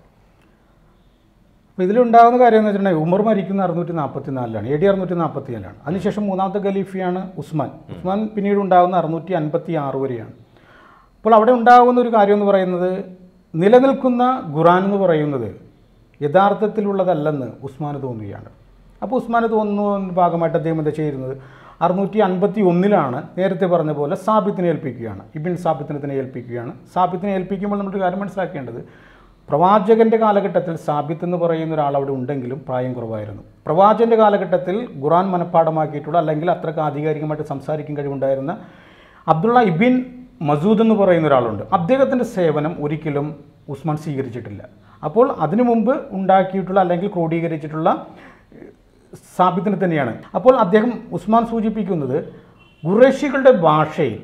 അപ്പോൾ ഇതിലുണ്ടാകുന്ന കാര്യം എന്ന് വെച്ചിട്ടുണ്ടെങ്കിൽ ഉമർ മരിക്കുന്ന അറുന്നൂറ്റി നാൽപ്പത്തി നാലിലാണ് എ ഡി അറുന്നൂറ്റി നാൽപ്പത്തി നാലാണ് അതിനുശേഷം മൂന്നാമത്തെ ഖലീഫിയാണ് ഉസ്മാൻ ഉസ്മാൻ പിന്നീട് ഉണ്ടാകുന്ന അറുന്നൂറ്റി അൻപത്തി ആറ് വരെയാണ് അപ്പോൾ അവിടെ ഉണ്ടാകുന്ന ഒരു കാര്യം എന്ന് പറയുന്നത് നിലനിൽക്കുന്ന ഖുറാൻ എന്ന് പറയുന്നത് യഥാർത്ഥത്തിലുള്ളതല്ലെന്ന് ഉസ്മാന് തോന്നുകയാണ് അപ്പോൾ ഉസ്മാന് തോന്നുന്ന ഭാഗമായിട്ട് അദ്ദേഹം എന്താ ചെയ്യുന്നത് അറുന്നൂറ്റി അൻപത്തി ഒന്നിലാണ് നേരത്തെ പറഞ്ഞ പോലെ സാബിത്തിനെ ഏൽപ്പിക്കുകയാണ് ഇബിൻ സാബിത്തിനെ തന്നെ ഏൽപ്പിക്കുകയാണ് സാബിത്തിനെ ഏൽപ്പിക്കുമ്പോൾ നമ്മളൊരു കാര്യം മനസ്സിലാക്കേണ്ടത് പ്രവാചകന്റെ കാലഘട്ടത്തിൽ സാബിത്ത് എന്ന് പറയുന്ന ഒരാൾ അവിടെ ഉണ്ടെങ്കിലും പ്രായം കുറവായിരുന്നു പ്രവാചകന്റെ കാലഘട്ടത്തിൽ ഖുറാൻ മനഃപ്പാടമാക്കിയിട്ടുള്ള അല്ലെങ്കിൽ അത്രക്ക് ആധികാരികമായിട്ട് സംസാരിക്കാൻ കഴിവുണ്ടായിരുന്ന അബ്ദുള്ള ഇബിൻ മസൂദ് എന്ന് പറയുന്ന ഒരാളുണ്ട് അദ്ദേഹത്തിൻ്റെ സേവനം ഒരിക്കലും ഉസ്മാൻ സ്വീകരിച്ചിട്ടില്ല അപ്പോൾ അതിനു മുമ്പ് ഉണ്ടാക്കിയിട്ടുള്ള അല്ലെങ്കിൽ ക്രോഡീകരിച്ചിട്ടുള്ള സാബിത്തിന് തന്നെയാണ് അപ്പോൾ അദ്ദേഹം ഉസ്മാൻ സൂചിപ്പിക്കുന്നത് ഖുറേഷികളുടെ ഭാഷയിൽ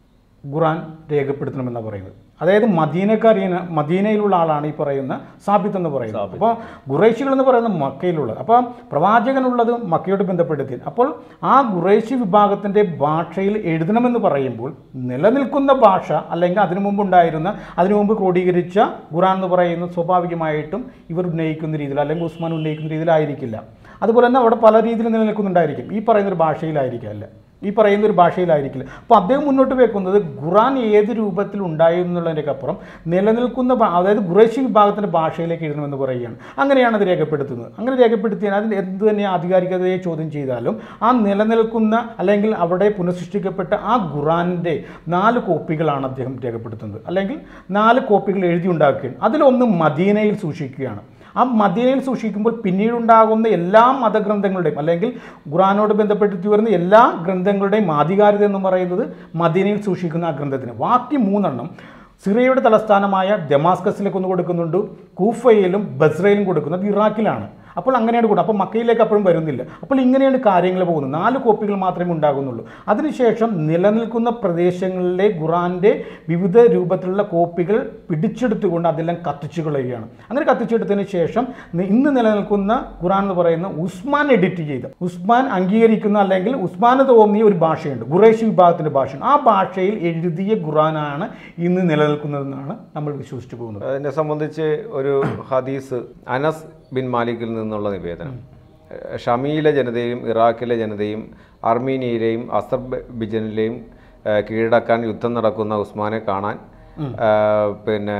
ഖുറാൻ രേഖപ്പെടുത്തണമെന്നാണ് പറയുന്നത് അതായത് മദീനക്കാരിയ മദീനയിലുള്ള ആളാണ് ഈ പറയുന്ന സാബിത്ത് എന്ന് പറയുന്നത് അപ്പോൾ ഖുറേഷികൾ എന്ന് പറയുന്നത് മക്കയിലുള്ളത് അപ്പോൾ പ്രവാചകനുള്ളത് മക്കയോട് ബന്ധപ്പെടുത്തി അപ്പോൾ ആ ഖുറേഷി വിഭാഗത്തിൻ്റെ ഭാഷയിൽ എഴുതണമെന്ന് പറയുമ്പോൾ നിലനിൽക്കുന്ന ഭാഷ അല്ലെങ്കിൽ അതിനു മുമ്പ് ഉണ്ടായിരുന്ന അതിനു മുമ്പ് ക്രോഡീകരിച്ച ഖുറാൻ എന്ന് പറയുന്നത് സ്വാഭാവികമായിട്ടും ഇവർ ഉന്നയിക്കുന്ന രീതിയിൽ അല്ലെങ്കിൽ ഉസ്മാൻ ഉന്നയിക്കുന്ന രീതിയിലായിരിക്കില്ല അതുപോലെ തന്നെ അവിടെ പല രീതിയിൽ നിലനിൽക്കുന്നുണ്ടായിരിക്കും ഈ പറയുന്ന ഒരു ഭാഷയിലായിരിക്കും അല്ല ഈ പറയുന്ന ഒരു ഭാഷയിലായിരിക്കില്ല അപ്പോൾ അദ്ദേഹം മുന്നോട്ട് വെക്കുന്നത് ഖുറാൻ ഏത് രൂപത്തിൽ ഉണ്ടായിരുന്നുള്ളതിൻ്റെയൊക്കെ അപ്പുറം നിലനിൽക്കുന്ന ഭാ- അതായത് ഖുറേഷി വിഭാഗത്തിൻ്റെ ഭാഷയിലേക്ക് എഴുതണമെന്ന് പറയുകയാണ് അങ്ങനെയാണ് അത് രേഖപ്പെടുത്തുന്നത് അങ്ങനെ രേഖപ്പെടുത്തിയാൽ അതിന് എന്ത് തന്നെ ആധികാരികതയെ ചോദ്യം ചെയ്താലും ആ നിലനിൽക്കുന്ന അല്ലെങ്കിൽ അവിടെ പുനഃസൃഷ്ടിക്കപ്പെട്ട ആ ഖുറാൻ്റെ നാല് കോപ്പികളാണ് അദ്ദേഹം രേഖപ്പെടുത്തുന്നത് അല്ലെങ്കിൽ നാല് കോപ്പികൾ എഴുതി ഉണ്ടാക്കുകയാണ് അതിലൊന്ന് മദീനയിൽ സൂക്ഷിക്കുകയാണ് ആ മദീനയിൽ സൂക്ഷിക്കുമ്പോൾ പിന്നീടുണ്ടാകുന്ന എല്ലാ മതഗ്രന്ഥങ്ങളുടെയും അല്ലെങ്കിൽ ഖുറാനോട് ബന്ധപ്പെട്ടിട്ട് വരുന്ന എല്ലാ ഗ്രന്ഥങ്ങളുടെയും ആധികാരികത എന്ന് പറയുന്നത് മദീനയിൽ സൂക്ഷിക്കുന്ന ആ ഗ്രന്ഥത്തിന് ബാക്കി മൂന്നെണ്ണം സിറിയയുടെ തലസ്ഥാനമായ ഡെമാസ്കസിലേക്ക് ഒന്ന് കൊടുക്കുന്നുണ്ട് കൂഫയിലും ബസ്രയിലും കൊടുക്കുന്നത് ഇറാഖിലാണ് അപ്പോൾ അങ്ങനെയാണ് കൂടെ അപ്പോൾ മക്കയിലേക്ക് അപ്പോഴും വരുന്നില്ല അപ്പോൾ ഇങ്ങനെയാണ് കാര്യങ്ങൾ പോകുന്നത് നാല് കോപ്പികൾ മാത്രമേ ഉണ്ടാകുന്നുള്ളൂ അതിനുശേഷം നിലനിൽക്കുന്ന പ്രദേശങ്ങളിലെ ഖുറാൻ്റെ വിവിധ രൂപത്തിലുള്ള കോപ്പികൾ പിടിച്ചെടുത്തുകൊണ്ട് അതെല്ലാം കത്തിച്ചു കളയുകയാണ് അങ്ങനെ കത്തിച്ചെടുത്തതിന് ശേഷം നി- ഇന്ന് നിലനിൽക്കുന്ന ഖുറാൻ എന്ന് പറയുന്ന ഉസ്മാൻ എഡിറ്റ് ചെയ്ത ഉസ്മാൻ അംഗീകരിക്കുന്ന അല്ലെങ്കിൽ ഉസ്മാന് തോന്നിയ ഒരു ഭാഷയുണ്ട് ഖുറേഷി വിഭാഗത്തിൻ്റെ ഭാഷയുണ്ട് ആ ഭാഷയിൽ എഴുതിയ ഖുറാനാണ് ഇന്ന് നിലനിൽക്കുന്നതെന്നാണ് നമ്മൾ വിശ്വസിച്ചു പോകുന്നത് അതിനെ സംബന്ധിച്ച് ഒരു ഹദീസ് അനസ് ബിൻ മാലിക്കിൽ നിന്നുള്ള നിവേദനം ഏഹ് ഷമിയിലെ ജനതയും ഇറാഖിലെ ജനതയും അർമീനിയയിലെയും അസർബിജനിലെയും ഏഹ് കീഴടക്കാൻ യുദ്ധം നടക്കുന്ന ഉസ്മാനെ കാണാൻ ഏഹ് പിന്നെ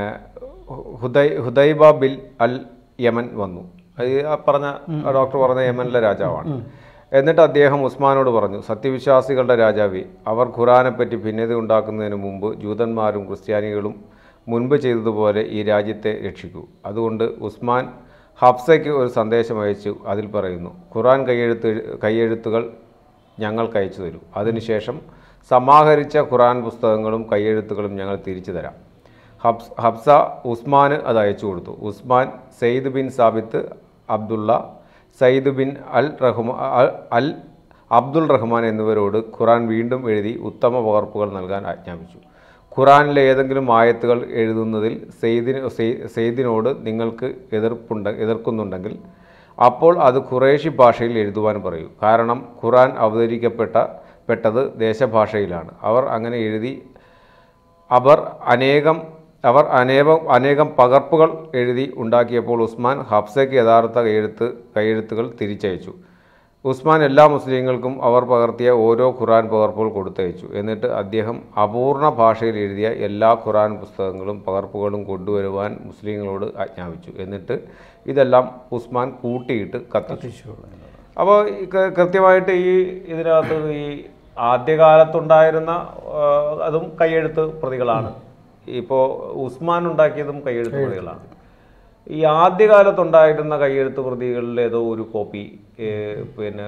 ഹുദൈ ഹുദൈബ ബിൽ അൽ യമൻ വന്നു അത് ഈ ആ പറഞ്ഞ ഡോക്ടർ പറഞ്ഞ യമനിലെ രാജാവാണ് എന്നിട്ട് അദ്ദേഹം ഉസ്മാനോട് പറഞ്ഞു സത്യവിശ്വാസികളുടെ രാജാവേ അവർ ഖുറാനെപ്പറ്റി ഭിന്നത ഉണ്ടാക്കുന്നതിന് മുമ്പ് ജൂതന്മാരും ക്രിസ്ത്യാനികളും മുൻപ് ചെയ്തതുപോലെ ഈ രാജ്യത്തെ രക്ഷിക്കൂ അതുകൊണ്ട് ഉസ്മാൻ ഹഫ്സയ്ക്ക് ഒരു സന്ദേശം അയച്ചു അതിൽ പറയുന്നു ഖുറാൻ കൈയെഴുത്ത് കൈയെഴുത്തുകൾ ഞങ്ങൾക്ക് അയച്ചു തരൂ അതിനുശേഷം സമാഹരിച്ച ഖുറാൻ പുസ്തകങ്ങളും കൈയെഴുത്തുകളും ഞങ്ങൾ തിരിച്ചു തരാം ഹബ്സ് ഹബ്സ ഉസ്മാന് അത് അയച്ചു കൊടുത്തു Usman Zaid bin Thabit Abdullah Sayyid bin al Rahman al Abdul Rahman എന്നിവരോട് ഖുറാൻ വീണ്ടും എഴുതി ഉത്തമ പകർപ്പുകൾ നൽകാൻ ആജ്ഞാപിച്ചു ഖുറാനിലെ ഏതെങ്കിലും ആയത്തുകൾ എഴുതുന്നതിൽ സെയ്ദിന് സെയ്- സെയ്ദിനോട് നിങ്ങൾക്ക് എതിർപ്പുണ്ട് എതിർക്കുന്നുണ്ടെങ്കിൽ അപ്പോൾ അത് ഖുറേഷി ഭാഷയിൽ എഴുതുവാൻ പറയൂ കാരണം ഖുറാൻ അവതരിക്കപ്പെട്ട പെട്ടത് ദേശഭാഷയിലാണ് അവർ അങ്ങനെ എഴുതി അവർ അനേകം അവർ അനേകം അനേകം പകർപ്പുകൾ എഴുതി ഉണ്ടാക്കിയപ്പോൾ ഉസ്മാൻ ഹഫ്സയ്ക്ക് യഥാർത്ഥ കൈയെഴുത്ത് കൈയെഴുത്തുകൾ തിരിച്ചയച്ചു ഉസ്മാൻ എല്ലാ മുസ്ലിങ്ങൾക്കും അവർ പകർത്തിയ ഓരോ ഖുറാൻ പകർപ്പുകൾ കൊടുത്തയച്ചു എന്നിട്ട് അദ്ദേഹം അപൂർണ ഭാഷയിൽ എഴുതിയ എല്ലാ ഖുറാൻ പുസ്തകങ്ങളും പകർപ്പുകളും കൊണ്ടുവരുവാൻ മുസ്ലിങ്ങളോട് ആജ്ഞാപിച്ചു എന്നിട്ട് ഇതെല്ലാം ഉസ്മാൻ കൂട്ടിയിട്ട് കത്തിച്ചു അപ്പോൾ കൃത്യമായിട്ട് ഈ ഇതിനകത്ത് ഈ ആദ്യകാലത്തുണ്ടായിരുന്ന ആ, അതും കൈയെഴുത്ത് പ്രതികളാണ് ഇപ്പോൾ ഉസ്മാൻ ഉണ്ടാക്കിയതും കൈയെഴുത്ത് പ്രതികളാണ് ഈ ആദ്യകാലത്തുണ്ടായിരുന്ന കൈയെഴുത്ത് പ്രതികളിൽ ഏതോ ഒരു കോപ്പി ഏ, പിന്നെ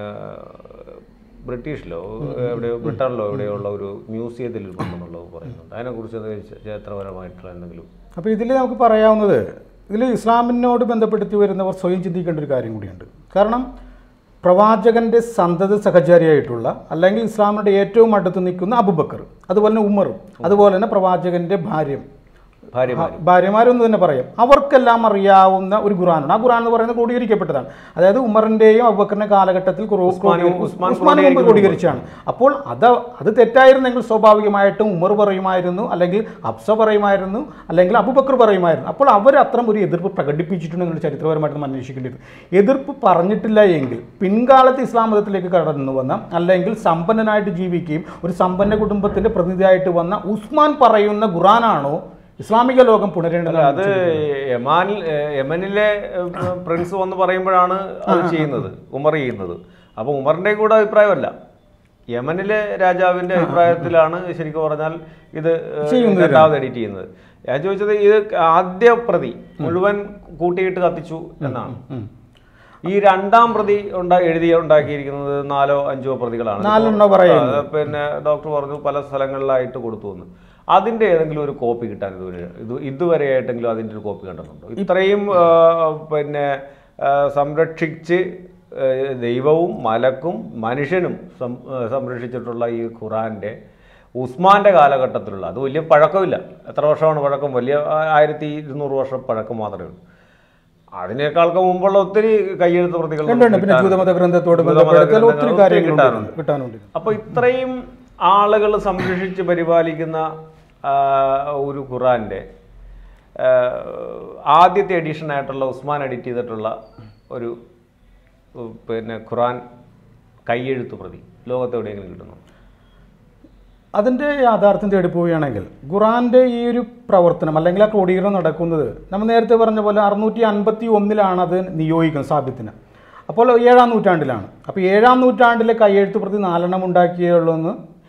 ബ്രിട്ടീഷിലോ എവിടെയോ ബ്രിട്ടനിലോ എവിടെയുള്ള ഒരു മ്യൂസിയത്തിൽ ഉണ്ടെന്നുള്ളത് പറയുന്നുണ്ട് അതിനെക്കുറിച്ച് എന്തെങ്കിലും ചരിത്രപരമായിട്ടുള്ള എന്തെങ്കിലും അപ്പോൾ ഇതിൽ നമുക്ക് പറയാവുന്നത് ഇതിൽ ഇസ്ലാമിനോട് ബന്ധപ്പെടുത്തി വരുന്നവർ സ്വയം ചിന്തിക്കേണ്ട ഒരു കാര്യം കൂടിയുണ്ട് കാരണം പ്രവാചകന്റെ സന്തത സഹചാരിയായിട്ടുള്ള അല്ലെങ്കിൽ ഇസ്ലാമിന്റെ ഏറ്റവും അടുത്ത് നിൽക്കുന്ന അബുബക്കർ അതുപോലെ തന്നെ ഉമറും അതുപോലെ തന്നെ പ്രവാചകന്റെ ഭാര്യ ഭാര്യമാർ ഭാര്യമാരെന്ന് തന്നെ പറയാം അവർക്കെല്ലാം അറിയാവുന്ന ഒരു ഖുറാനാണ് ആ ഖുറാൻ എന്ന് പറയുന്നത് ക്രോഡീകരിക്കപ്പെട്ടതാണ് അതായത് ഉമറിന്റെയും അബുബക്കറിന്റെ കാലഘട്ടത്തിൽ ഖുറോ- ഉസ്മാനും- ക്രോഡീ- ഉസ്മാൻ ഉസ്മാൻ മുമ്പ് ക്രോഡീകരിച്ചാണ് അപ്പോൾ അത് അത് തെറ്റായിരുന്നെങ്കിൽ സ്വാഭാവികമായിട്ടും ഉമർ പറയുമായിരുന്നു അല്ലെങ്കിൽ ഹബ്സ പറയുമായിരുന്നു അല്ലെങ്കിൽ അബുബക്കർ പറയുമായിരുന്നു അപ്പോൾ അവർ അത്തരം ഒരു എതിർപ്പ് പ്രകടിപ്പിച്ചിട്ടുണ്ടെങ്കിൽ ചരിത്രപരമായിട്ട് നമ്മൾ അന്വേഷിക്കേണ്ടത് എതിർപ്പ് പറഞ്ഞിട്ടില്ല എങ്കിൽ പിൻകാലത്ത് ഇസ്ലാം മതത്തിലേക്ക് കടന്നു വന്ന അല്ലെങ്കിൽ സമ്പന്നനായിട്ട് ജീവിക്കുകയും ഒരു സമ്പന്ന കുടുംബത്തിന്റെ പ്രതിനിധിയായിട്ട് വന്ന ഉസ്മാൻ പറയുന്ന ഖുറാനാണോ ഇസ്ലാമിക ലോകം പുണരേണ്ടത് അത് യമാനിൽ ഏഹ് യമനിലെ ഏഹ് പ്രിൻസ് വന്ന് പറയുമ്പോഴാണ് അത് ചെയ്യുന്നത് ഉമർ ചെയ്യുന്നത് അപ്പോൾ ഉമറിന്റെ കൂടെ അഭിപ്രായമല്ല യമനിലെ രാജാവിന്റെ അഭിപ്രായത്തിലാണ് ശരിക്കും പറഞ്ഞാൽ ഇത് ഏഹ് രണ്ടാമത് എഡിറ്റ് ചെയ്യുന്നത് ഞാൻ ചോദിച്ചത് ഇത് ആദ്യ പ്രതി മുഴുവൻ കൂട്ടിയിട്ട് കത്തിച്ചു എന്നാണ് ഈ രണ്ടാം പ്രതി ഉണ്ടാ എഴുതി ഉണ്ടാക്കിയിരിക്കുന്നത് നാലോ അഞ്ചോ പ്രതികളാണ് നാലെണ്ണോ പറയുന്നു. ആ, പിന്നെ ഡോക്ടർ പറഞ്ഞു പല സ്ഥലങ്ങളിലായിട്ട് കൊടുത്തു എന്ന് അതിന്റെ ഏതെങ്കിലും ഒരു കോപ്പി കിട്ടാൻ ഇതുവരെ ഇത് ഇതുവരെയായിട്ടെങ്കിലും അതിന്റെ ഒരു കോപ്പി കണ്ടെത്തുന്നുണ്ടോ ഇത്രയും ആ, പിന്നെ ആ, സംരക്ഷിച്ച് ആ, ദൈവവും മലക്കും മനുഷ്യനും സം- ആ, സംരക്ഷിച്ചിട്ടുള്ള ഈ ഖുറാന്റെ ഉസ്മാന്റെ കാലഘട്ടത്തിലുള്ള അത് വലിയ പഴക്കമില്ല എത്ര വർഷമാണ് പഴക്കം വലിയ ആ, ആയിരത്തി ഇരുന്നൂറ് വർഷം പഴക്കം മാത്രമേ ഉള്ളൂ അതിനേക്കാൾക്ക് മുമ്പുള്ള ഒത്തിരി കയ്യെഴുത്ത് പ്രതികൾ ഉണ്ട്, ഉണ്ട്. പിന്നെ ജൂതമത ഗ്രന്ഥത്തോട് ജൂതമത ബന്ധപ്പെടുത്തൽ ഒത്തിരി ഗ്രന്ഥങ്ങൾ കാര്യങ്ങളുണ്ട് കിട്ടാറുണ്ട്. കിട്ടാനുണ്ട് അപ്പോൾ ഇത്രയും ആളുകൾ സംരക്ഷിച്ച് പരിപാലിക്കുന്ന ആ, ഒരു ഖുറാന്റെ ആ, ആദ്യത്തെ എഡിഷൻ ആയിട്ടുള്ള ഉസ്മാൻ എഡിറ്റ് ചെയ്തിട്ടുള്ള ഒരു ഉം, പിന്നെ ഖുറാൻ കൈയെഴുത്ത് പ്രതി ലോകത്ത് എവിടെയെങ്കിലും കിട്ടുന്നു അതിൻ്റെ യാഥാർത്ഥ്യം തേടി പോവുകയാണെങ്കിൽ ഖുറാന്റെ ഈ ഒരു പ്രവർത്തനം അല്ലെങ്കിൽ ആ ക്രോഡീകരണം നടക്കുന്നത് നമ്മൾ നേരത്തെ പറഞ്ഞ പോലെ അറുന്നൂറ്റി അൻപത്തി ഒന്നിലാണ് അത് നിയോഗിക്കുന്നത് സാബിത്തിന് അപ്പോൾ ഏഴാം നൂറ്റാണ്ടിലാണ് അപ്പോൾ ഏഴാം നൂറ്റാണ്ടിലെ കയ്യെഴുത്ത് പ്രതി നാലെണ്ണം ഉണ്ടാക്കിയുള്ളൂ എന്ന്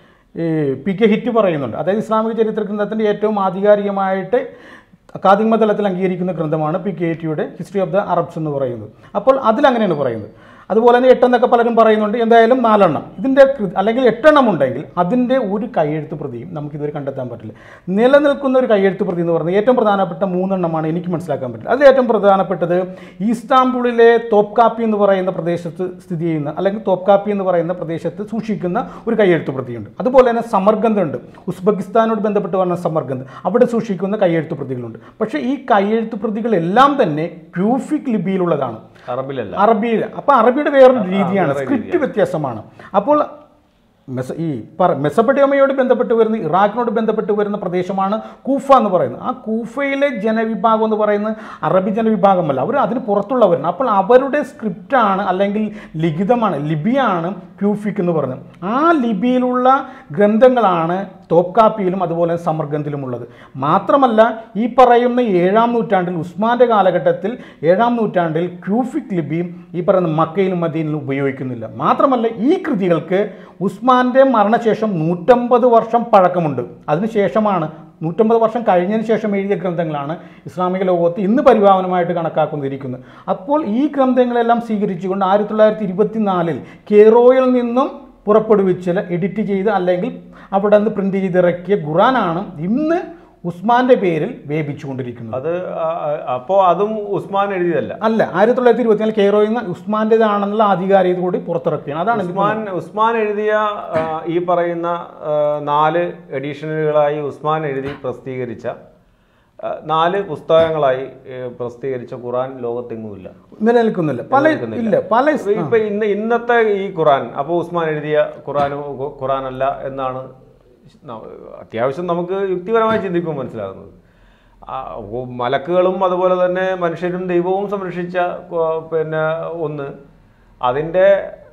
ഈ പി കെ ഹിറ്റ് പറയുന്നുണ്ട് അതായത് ഇസ്ലാമിക ചരിത്ര ഗ്രന്ഥത്തിൻ്റെ ഏറ്റവും ആധികാരികമായിട്ട് അക്കാദമിക തലത്തിൽ അംഗീകരിക്കുന്ന ഗ്രന്ഥമാണ് പി കെ ടിയുടെ ഹിസ്റ്ററി ഓഫ് ദ അറബ്സ് എന്ന് പറയുന്നത് അപ്പോൾ അതിലങ്ങനെയാണ് പറയുന്നത് അതുപോലെ തന്നെ എട്ടെന്നൊക്കെ പലരും പറയുന്നുണ്ട് എന്തായാലും നാലെണ്ണം ഇതിൻ്റെ കൃ- അല്ലെങ്കിൽ എട്ടെണ്ണം ഉണ്ടെങ്കിൽ അതിൻ്റെ ഒരു കയ്യെഴുത്ത് പ്രതിയും നമുക്ക് ഇതുവരെ കണ്ടെത്താൻ പറ്റില്ല നിലനിൽക്കുന്ന ഒരു കയ്യെഴുത്ത് പ്രതി എന്ന് പറയുന്നത് ഏറ്റവും പ്രധാനപ്പെട്ട മൂന്നെണ്ണമാണ് എനിക്ക് മനസ്സിലാക്കാൻ പറ്റില്ല അതിൽ ഏറ്റവും പ്രധാനപ്പെട്ടത് ഈസ്താംബുളിലെ തോപ്കാപ്പി എന്ന് പറയുന്ന പ്രദേശത്ത് സ്ഥിതി ചെയ്യുന്ന അല്ലെങ്കിൽ തോപ്കാപ്പി എന്ന് പറയുന്ന പ്രദേശത്ത് സൂക്ഷിക്കുന്ന ഒരു കയ്യെഴുത്ത് പ്രതിയുണ്ട് അതുപോലെ തന്നെ സമർഗന്ധ് ഉണ്ട് ഉസ്ബെക്കിസ്ഥാനോട് ബന്ധപ്പെട്ട് പറഞ്ഞ സമർഗന്ധ് അവിടെ സൂക്ഷിക്കുന്ന കയ്യെഴുത്ത് പ്രതികളുണ്ട് പക്ഷേ ഈ കയ്യെഴുത്ത് പ്രതികളെല്ലാം തന്നെ ക്യൂഫിക് ലിപിയിലുള്ളതാണ് അറബിലല്ല അറബിയിൽ അപ്പോൾ അറബിയുടെ വേറൊരു രീതിയാണ് സ്ക്രിപ്റ്റ് വ്യത്യാസമാണ് അപ്പോൾ മെസ ഈ പറ മെസപ്പട്ടിയമയോട് ബന്ധപ്പെട്ട് വരുന്ന ഇറാഖിനോട് ബന്ധപ്പെട്ട് വരുന്ന പ്രദേശമാണ് കൂഫ എന്ന് പറയുന്നത് ആ കൂഫയിലെ ജനവിഭാഗം എന്ന് പറയുന്നത് അറബി ജനവിഭാഗമല്ല അവർ അതിന് പുറത്തുള്ളവരാണ് അപ്പോൾ അവരുടെ സ്ക്രിപ്റ്റാണ് അല്ലെങ്കിൽ ലിഖിതമാണ് ലിപിയാണ് ക്യൂഫിക് എന്ന് പറയുന്നത് ആ ലിപിയിലുള്ള ഗ്രന്ഥങ്ങളാണ് തോപ്കാപ്പിയിലും അതുപോലെ സമർഗന്ധിലും ഉള്ളത് മാത്രമല്ല ഈ പറയുന്ന ഏഴാം നൂറ്റാണ്ടിൽ ഉസ്മാന്റെ കാലഘട്ടത്തിൽ ഏഴാം നൂറ്റാണ്ടിൽ ക്യൂഫിക് ലിപിയും ഈ പറയുന്ന മക്കയിലും മദീനിലും ഉപയോഗിക്കുന്നില്ല മാത്രമല്ല ഈ കൃതികൾക്ക് ഉസ്മാന്റെ മരണശേഷം നൂറ്റമ്പത് വർഷം പഴക്കമുണ്ട് അതിനുശേഷമാണ് നൂറ്റമ്പത് വർഷം കഴിഞ്ഞതിന് ശേഷം എഴുതിയ ഗ്രന്ഥങ്ങളാണ് ഇസ്ലാമിക ലോകത്ത് ഇന്ന് പരിഭാവനമായിട്ട് കണക്കാക്കുന്നിരിക്കുന്നത് അപ്പോൾ ഈ ഗ്രന്ഥങ്ങളെല്ലാം സ്വീകരിച്ചുകൊണ്ട് ആയിരത്തി തൊള്ളായിരത്തി ഇരുപത്തിനാലിൽ കെയ്റോയിൽ നിന്നും പുറപ്പെടുവിച്ച് എഡിറ്റ് ചെയ്ത് അല്ലെങ്കിൽ അവിടെ നിന്ന് പ്രിന്റ് ചെയ്തിറക്കിയ ഖുറാനാണ് ഇന്ന് ഉസ്മാന്റെ പേരിൽ വേപിച്ചുകൊണ്ടിരിക്കുന്നത് അത് ആ- ആ- അപ്പോ അതും ഉസ്മാൻ എഴുതിയതല്ല അല്ല ആയിരത്തി തൊള്ളായിരത്തി ഇരുപത്തിനാല് കെയ്റോയിൽ നിന്ന് ഉസ്മാന്റേതാണെന്നുള്ള ആധികാരികത കൂടി പുറത്തിറക്കുകയാണ് അതാണ് എനിക്ക് ഉസ്മാൻ ഉസ്മാൻ എഴുതിയ ആ, ഈ പറയുന്ന ആ, നാല് എഡിഷനുകളായി ഉസ്മാൻ എഴുതി പ്രസിദ്ധീകരിച്ച ആ, നാല് പുസ്തകങ്ങളായി ഏ, പ്രസിദ്ധീകരിച്ച ഖുറാൻ ലോകത്തെങ്ങുമില്ല നിലനിൽക്കുന്നില്ല പല ഇല്ല പല ഇപ്പൊ ഇപ്പൊ ഇന്ന് ഇന്നത്തെ ഈ ഖുറാൻ അപ്പോൾ ഉസ്മാൻ എഴുതിയ ഖുറാനും ഖു- ഖുറാനല്ല എന്നാണ് ന- അത്യാവശ്യം നമുക്ക് യുക്തിപരമായി ചിന്തിക്കുമ്പോൾ മനസ്സിലാകുന്നത് ആ, ഉ- മലക്കുകളും അതുപോലെ തന്നെ മനുഷ്യരും ദൈവവും സംരക്ഷിച്ച ഖു- പിന്നെ ഒന്ന് അതിൻ്റെ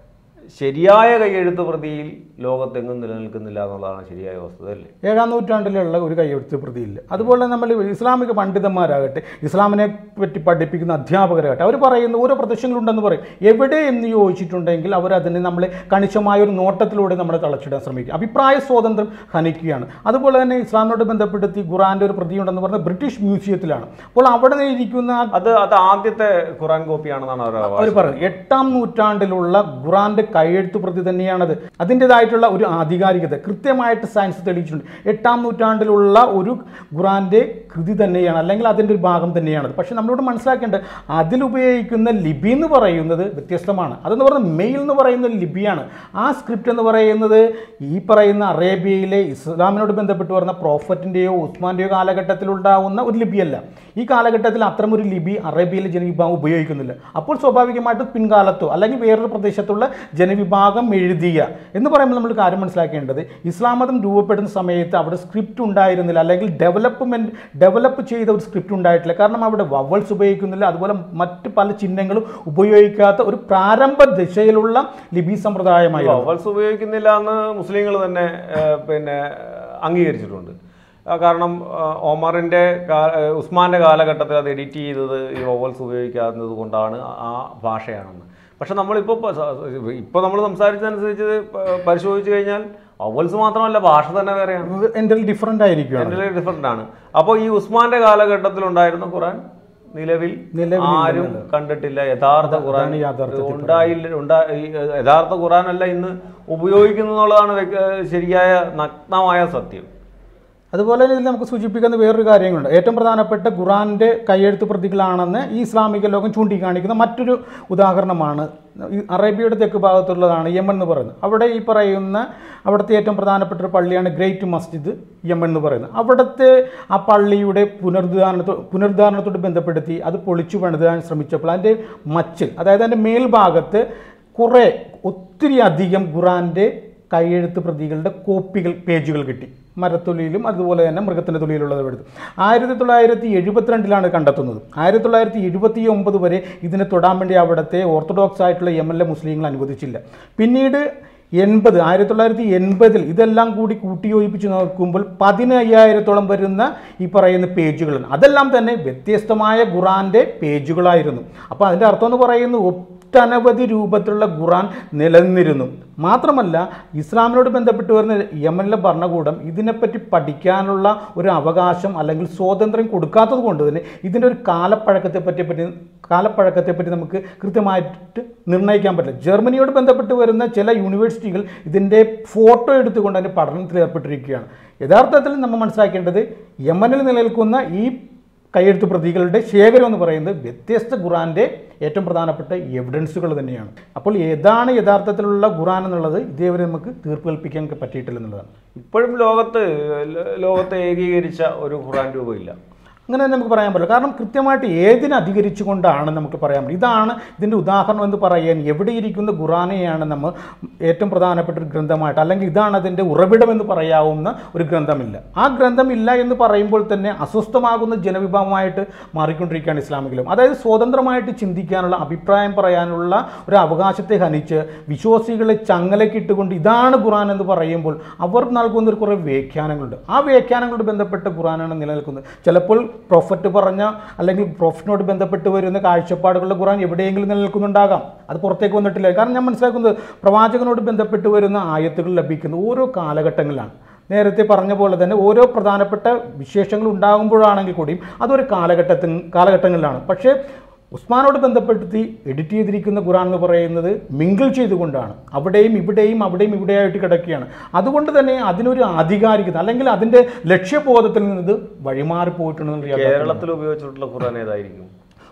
ശരിയായ കൈയെഴുത്ത് പ്രതിയിൽ ലോകത്തെങ്ങും നിലനിൽക്കുന്നില്ല എന്നുള്ളതാണ് ശരിയായ വസ്തുത അല്ലേ ഏഴാം നൂറ്റാണ്ടിലുള്ള ഒരു കൈയെഴുത്ത് പ്രതിയില്ല അതുപോലെ നമ്മൾ ഇസ്ലാമിക പണ്ഡിതന്മാരാകട്ടെ ഇസ്ലാമിനെ പറ്റി പഠിപ്പിക്കുന്ന അധ്യാപകരാകട്ടെ അവർ പറയുന്ന ഓരോ പ്രദർശനങ്ങളുണ്ടെന്ന് പറയും എവിടെ എന്ന് ചോദിച്ചിട്ടുണ്ടെങ്കിൽ അവർ അതിനെ നമ്മളെ കണിശമായ ഒരു നോട്ടത്തിലൂടെ നമ്മളെ തളച്ചിടാൻ ശ്രമിക്കും അഭിപ്രായ സ്വാതന്ത്ര്യം ഹനിക്കുകയാണ് അതുപോലെ തന്നെ ഇസ്ലാമിനോട് ബന്ധപ്പെടുത്തി ഖുറാൻ്റെ ഒരു പ്രതിയുണ്ടെന്ന് പറഞ്ഞത് ബ്രിട്ടീഷ് മ്യൂസിയത്തിലാണ് അപ്പോൾ അവിടെ ഇരിക്കുന്ന ആ അത് അത് ആദ്യത്തെ ഖുറാൻ കോപ്പിയാണെന്നാണ് അവർ അവർ പറയുന്നത് എട്ടാം നൂറ്റാണ്ടിലുള്ള ഖുറാന്റെ കൈയെഴുത്ത് പ്രതി തന്നെയാണത് അതിൻ്റെതായിട്ടുള്ള ഒരു ആധികാരികത കൃത്യമായിട്ട് സയൻസ് തെളിയിച്ചിട്ടുണ്ട് എട്ടാം നൂറ്റാണ്ടിലുള്ള ഒരു ഖുറാന്റെ കൃതി തന്നെയാണ് അല്ലെങ്കിൽ അതിൻ്റെ ഒരു ഭാഗം തന്നെയാണത് പക്ഷെ നമ്മളോട് മനസ്സിലാക്കേണ്ടത് അതിലുപയോഗിക്കുന്ന ലിപി എന്ന് പറയുന്നത് വ്യത്യസ്തമാണ് അതെന്ന് പറയുന്നത് മെയിൽ എന്ന് പറയുന്ന ഒരു ലിപിയാണ് ആ സ്ക്രിപ്റ്റ് എന്ന് പറയുന്നത് ഈ പറയുന്ന അറേബ്യയിലെ ഇസ്ലാമിനോട് ബന്ധപ്പെട്ട് വരുന്ന പ്രോഫറ്റിൻ്റെയോ ഉസ്മാൻ്റെയോ കാലഘട്ടത്തിലുണ്ടാവുന്ന ഒരു ലിപിയല്ല ഈ കാലഘട്ടത്തിൽ അത്തരമൊരു ലിപി അറേബ്യയിലെ ജനവിഭാഗം ഉപയോഗിക്കുന്നില്ല അപ്പോൾ സ്വാഭാവികമായിട്ട് പിൻകാലത്തോ അല്ലെങ്കിൽ വേറൊരു പ്രദേശത്തുള്ള ജനവിഭാഗം എഴുതിയ എന്ന് പറയുമ്പോൾ നമ്മൾ കാര്യം മനസ്സിലാക്കേണ്ടത് ഇസ്ലാം മതം രൂപപ്പെടുന്ന സമയത്ത് അവിടെ സ്ക്രിപ്റ്റ് ഉണ്ടായിരുന്നില്ല അല്ലെങ്കിൽ ഡെവലപ്മെൻറ്റ് ഡെവലപ്പ് ചെയ്ത ഒരു സ്ക്രിപ്റ്റ് ഉണ്ടായിട്ടില്ല കാരണം അവിടെ വവൽസ് ഉപയോഗിക്കുന്നില്ല അതുപോലെ മറ്റ് പല ചിഹ്നങ്ങളും ഉപയോഗിക്കാത്ത ഒരു പ്രാരംഭ ദിശയിലുള്ള ലിപി സമ്പ്രദായമായിരുന്നു വവൽസ് ഉപയോഗിക്കുന്നില്ല എന്ന് മുസ്ലിങ്ങൾ തന്നെ ഏഹ്, പിന്നെ അംഗീകരിച്ചിട്ടുണ്ട് ആ, കാരണം ആ, ഒമറിന്റെ കാ- ഏഹ്, ഉസ്മാന്റെ കാലഘട്ടത്തിൽ അത് എഡിറ്റ് ചെയ്തത് ഈ വവൽസ് ഉപയോഗിക്കാത്തത് കൊണ്ടാണ് ആ ഭാഷയാണെന്ന് പക്ഷെ നമ്മളിപ്പോൾ ഇപ്പോൾ നമ്മൾ സംസാരിച്ചതനുസരിച്ച് പ- പരിശോധിച്ച് കഴിഞ്ഞാൽ വവൽസ് മാത്രമല്ല ഭാഷ തന്നെ വേറെയാണ് എൻ്റെ ഡിഫറൻ്റ് ആയിരിക്കുകയാണ് എൻ്റെ ഡിഫറൻ്റ് ആണ് അപ്പോൾ ഈ ഉസ്മാന്റെ കാലഘട്ടത്തിൽ ഉണ്ടായിരുന്ന ഖുറാൻ നിലവിൽ നിലവിൽ ആരും കണ്ടിട്ടില്ല യഥാർത്ഥ ഖുറാൻ അതാണ് യാഥാർത്ഥ്യത്തിൽ ഉണ്ടായില്ല ഉണ്ടാ ഈ യഥാർത്ഥ ഖുറാനല്ല ഇന്ന് ഉപയോഗിക്കുന്നു എന്നുള്ളതാണ് വ്യക്ത- ശരിയായ നഗ്നമായ സത്യം അതുപോലെ തന്നെ ഇതിൽ നമുക്ക് സൂചിപ്പിക്കുന്ന വേറൊരു കാര്യങ്ങളുണ്ട് ഏറ്റവും പ്രധാനപ്പെട്ട ഖുറാന്റെ കയ്യെഴുത്ത് പ്രതികളാണെന്ന് ഈ ഇസ്ലാമിക ലോകം ചൂണ്ടിക്കാണിക്കുന്ന മറ്റൊരു ഉദാഹരണമാണ് ഈ അറേബ്യയുടെ തെക്ക് ഭാഗത്തുള്ളതാണ് യമൻ എന്ന് പറയുന്നത് അവിടെ ഈ പറയുന്ന അവിടുത്തെ ഏറ്റവും പ്രധാനപ്പെട്ട ഒരു പള്ളിയാണ് ഗ്രേറ്റ് മസ്ജിദ് യമൻ എന്ന് പറയുന്നത് അവിടുത്തെ ആ പള്ളിയുടെ പുനരുദ്ധാരണത്തോ പുനരുദ്ധാരണത്തോട് ബന്ധപ്പെടുത്തി അത് പൊളിച്ചു പണിതാൻ ശ്രമിച്ചപ്പോൾ അതിൻ്റെ മച്ചിൽ അതായത് അതിൻ്റെ മേൽഭാഗത്ത് കുറേ ഒത്തിരി അധികം ഖുറാൻ്റെ കൈയെഴുത്ത് പ്രതികളുടെ കോപ്പികൾ പേജുകൾ കിട്ടി മരത്തൊലിയിലും അതുപോലെ തന്നെ മൃഗത്തിൻ്റെ തൊലിയിലുള്ളത് എടുത്തു ആയിരത്തി തൊള്ളായിരത്തി എഴുപത്തിരണ്ടിലാണ് കണ്ടെത്തുന്നത് ആയിരത്തി തൊള്ളായിരത്തി എഴുപത്തി ഒമ്പത് വരെ ഇതിനെ തൊടാൻ വേണ്ടി അവിടുത്തെ ഓർത്തഡോക്സ് ആയിട്ടുള്ള എം എൽ എ മുസ്ലിങ്ങൾ അനുവദിച്ചില്ല പിന്നീട് എൺപത് ആയിരത്തി തൊള്ളായിരത്തി എൺപതിൽ ഇതെല്ലാം കൂടി കൂട്ടിയോജിപ്പിച്ച് നോക്കുമ്പോൾ പതിനയ്യായിരത്തോളം വരുന്ന ഈ പറയുന്ന പേജുകളാണ് അതെല്ലാം തന്നെ വ്യത്യസ്തമായ ഖുറാൻ്റെ പേജുകളായിരുന്നു അപ്പോൾ അതിൻ്റെ അർത്ഥം എന്ന് പറയുന്നത് ഒട്ടനവധി രൂപത്തിലുള്ള ഖുറാൻ നിലനിന്നിരുന്നു മാത്രമല്ല ഇസ്ലാമിനോട് ബന്ധപ്പെട്ട് വരുന്ന യമനിലെ ഭരണകൂടം ഇതിനെപ്പറ്റി പഠിക്കാനുള്ള ഒരു അവകാശം അല്ലെങ്കിൽ സ്വാതന്ത്ര്യം കൊടുക്കാത്തത് കൊണ്ട് തന്നെ ഇതിൻ്റെ ഒരു കാലപ്പഴക്കത്തെ പറ്റി പറ്റി കാലപ്പഴക്കത്തെ പറ്റി നമുക്ക് കൃത്യമായിട്ട് നിർണ്ണയിക്കാൻ പറ്റില്ല ജർമ്മനിയോട് ബന്ധപ്പെട്ട് വരുന്ന ചില യൂണിവേഴ്സിറ്റികൾ ഇതിൻ്റെ ഫോട്ടോ എടുത്തുകൊണ്ട് അതിൻ്റെ പഠനത്തിൽ ഏർപ്പെട്ടിരിക്കുകയാണ് യഥാർത്ഥത്തിൽ നമ്മൾ മനസ്സിലാക്കേണ്ടത് യമനിൽ നിലനിൽക്കുന്ന ഈ കയ്യെഴുത്ത് പ്രതികളുടെ ശേഖരം എന്ന് പറയുന്നത് വ്യത്യസ്ത ഖുറാന്റെ ഏറ്റവും പ്രധാനപ്പെട്ട എവിഡൻസുകൾ തന്നെയാണ് അപ്പോൾ ഏതാണ് യഥാർത്ഥത്തിലുള്ള ഖുറാൻ എന്നുള്ളത് ഇതേവരെ നമുക്ക് തീർപ്പ് കൽപ്പിക്കാൻ പറ്റിയിട്ടില്ല എന്നുള്ളതാണ് ഇപ്പോഴും ലോകത്ത് ലോ- ലോകത്തെ ഏകീകരിച്ച ഒരു ഖുറാൻ രൂപമില്ല അങ്ങനെ തന്നെ നമുക്ക് പറയാൻ പറ്റില്ല കാരണം കൃത്യമായിട്ട് ഏതിനെ അധികരിച്ചുകൊണ്ടാണ് നമുക്ക് പറയാൻ പറ്റും ഇതാണ് ഇതിൻ്റെ ഉദാഹരണം എന്ന് പറയാൻ എവിടെ ഇരിക്കുന്ന ഖുറാനെയാണ് നമ്മൾ ഏറ്റവും പ്രധാനപ്പെട്ട ഒരു ഗ്രന്ഥമായിട്ട് അല്ലെങ്കിൽ ഇതാണ് അതിൻ്റെ ഉറവിടം എന്ന് പറയാവുന്ന ഒരു ഗ്രന്ഥമില്ല ആ ഗ്രന്ഥമില്ല എന്ന് പറയുമ്പോൾ തന്നെ അസ്വസ്ഥമാകുന്ന ജനവിഭാഗമായിട്ട് മാറിക്കൊണ്ടിരിക്കുകയാണ് ഇസ്ലാമികലും അതായത് സ്വതന്ത്രമായിട്ട് ചിന്തിക്കാനുള്ള അഭിപ്രായം പറയാനുള്ള ഒരു അവകാശത്തെ ഹനിച്ച് വിശ്വാസികളെ ചങ്ങലക്കിട്ടുകൊണ്ട് ഇതാണ് ഖുറാൻ എന്ന് പറയുമ്പോൾ അവർ നൽകുന്ന ഒരു കുറേ വ്യാഖ്യാനങ്ങളുണ്ട് ആ വ്യാഖ്യാനങ്ങളോട് ബന്ധപ്പെട്ട ഖുറാനാണ് നിലനിൽക്കുന്നത് ചിലപ്പോൾ പ്രൊഫറ്റ് പറഞ്ഞ അല്ലെങ്കിൽ പ്രൊഫറ്റിനോട് ബന്ധപ്പെട്ട് വരുന്ന കാഴ്ചപ്പാടുകളുടെ ഖുറാൻ എവിടെയെങ്കിലും നിലനിൽക്കുന്നുണ്ടാകാം അത് പുറത്തേക്ക് വന്നിട്ടില്ല കാരണം ഞാൻ മനസ്സിലാക്കുന്നത് പ്രവാചകനോട് ബന്ധപ്പെട്ട് വരുന്ന ആയത്തുകൾ ലഭിക്കുന്ന ഓരോ കാലഘട്ടങ്ങളിലാണ് നേരത്തെ പറഞ്ഞ പോലെ തന്നെ ഓരോ പ്രധാനപ്പെട്ട വിശേഷങ്ങൾ ഉണ്ടാകുമ്പോഴാണെങ്കിൽ കൂടിയും അതൊരു കാലഘട്ടത്തിൽ കാലഘട്ടങ്ങളിലാണ് പക്ഷേ ഉസ്മാനോട് ബന്ധപ്പെടുത്തി എഡിറ്റ് ചെയ്തിരിക്കുന്ന ഖുറാൻ എന്ന് പറയുന്നത് മിങ്കിൾ ചെയ്തുകൊണ്ടാണ് അവിടെയും ഇവിടെയും അവിടെയും ഇവിടെയായിട്ട് കിടക്കുകയാണ് അതുകൊണ്ട് തന്നെ അതിനൊരു ആധികാരികത അല്ലെങ്കിൽ അതിൻ്റെ ലക്ഷ്യബോധത്തിൽ നിന്ന് ഇത് വഴിമാറി പോയിട്ടുണ്ടെന്നുള്ള യാഥാർത്ഥ്യം. കേരളത്തിൽ ഉപയോഗിച്ചിട്ടുള്ള ഖുറാൻ ഏതായിരിക്കും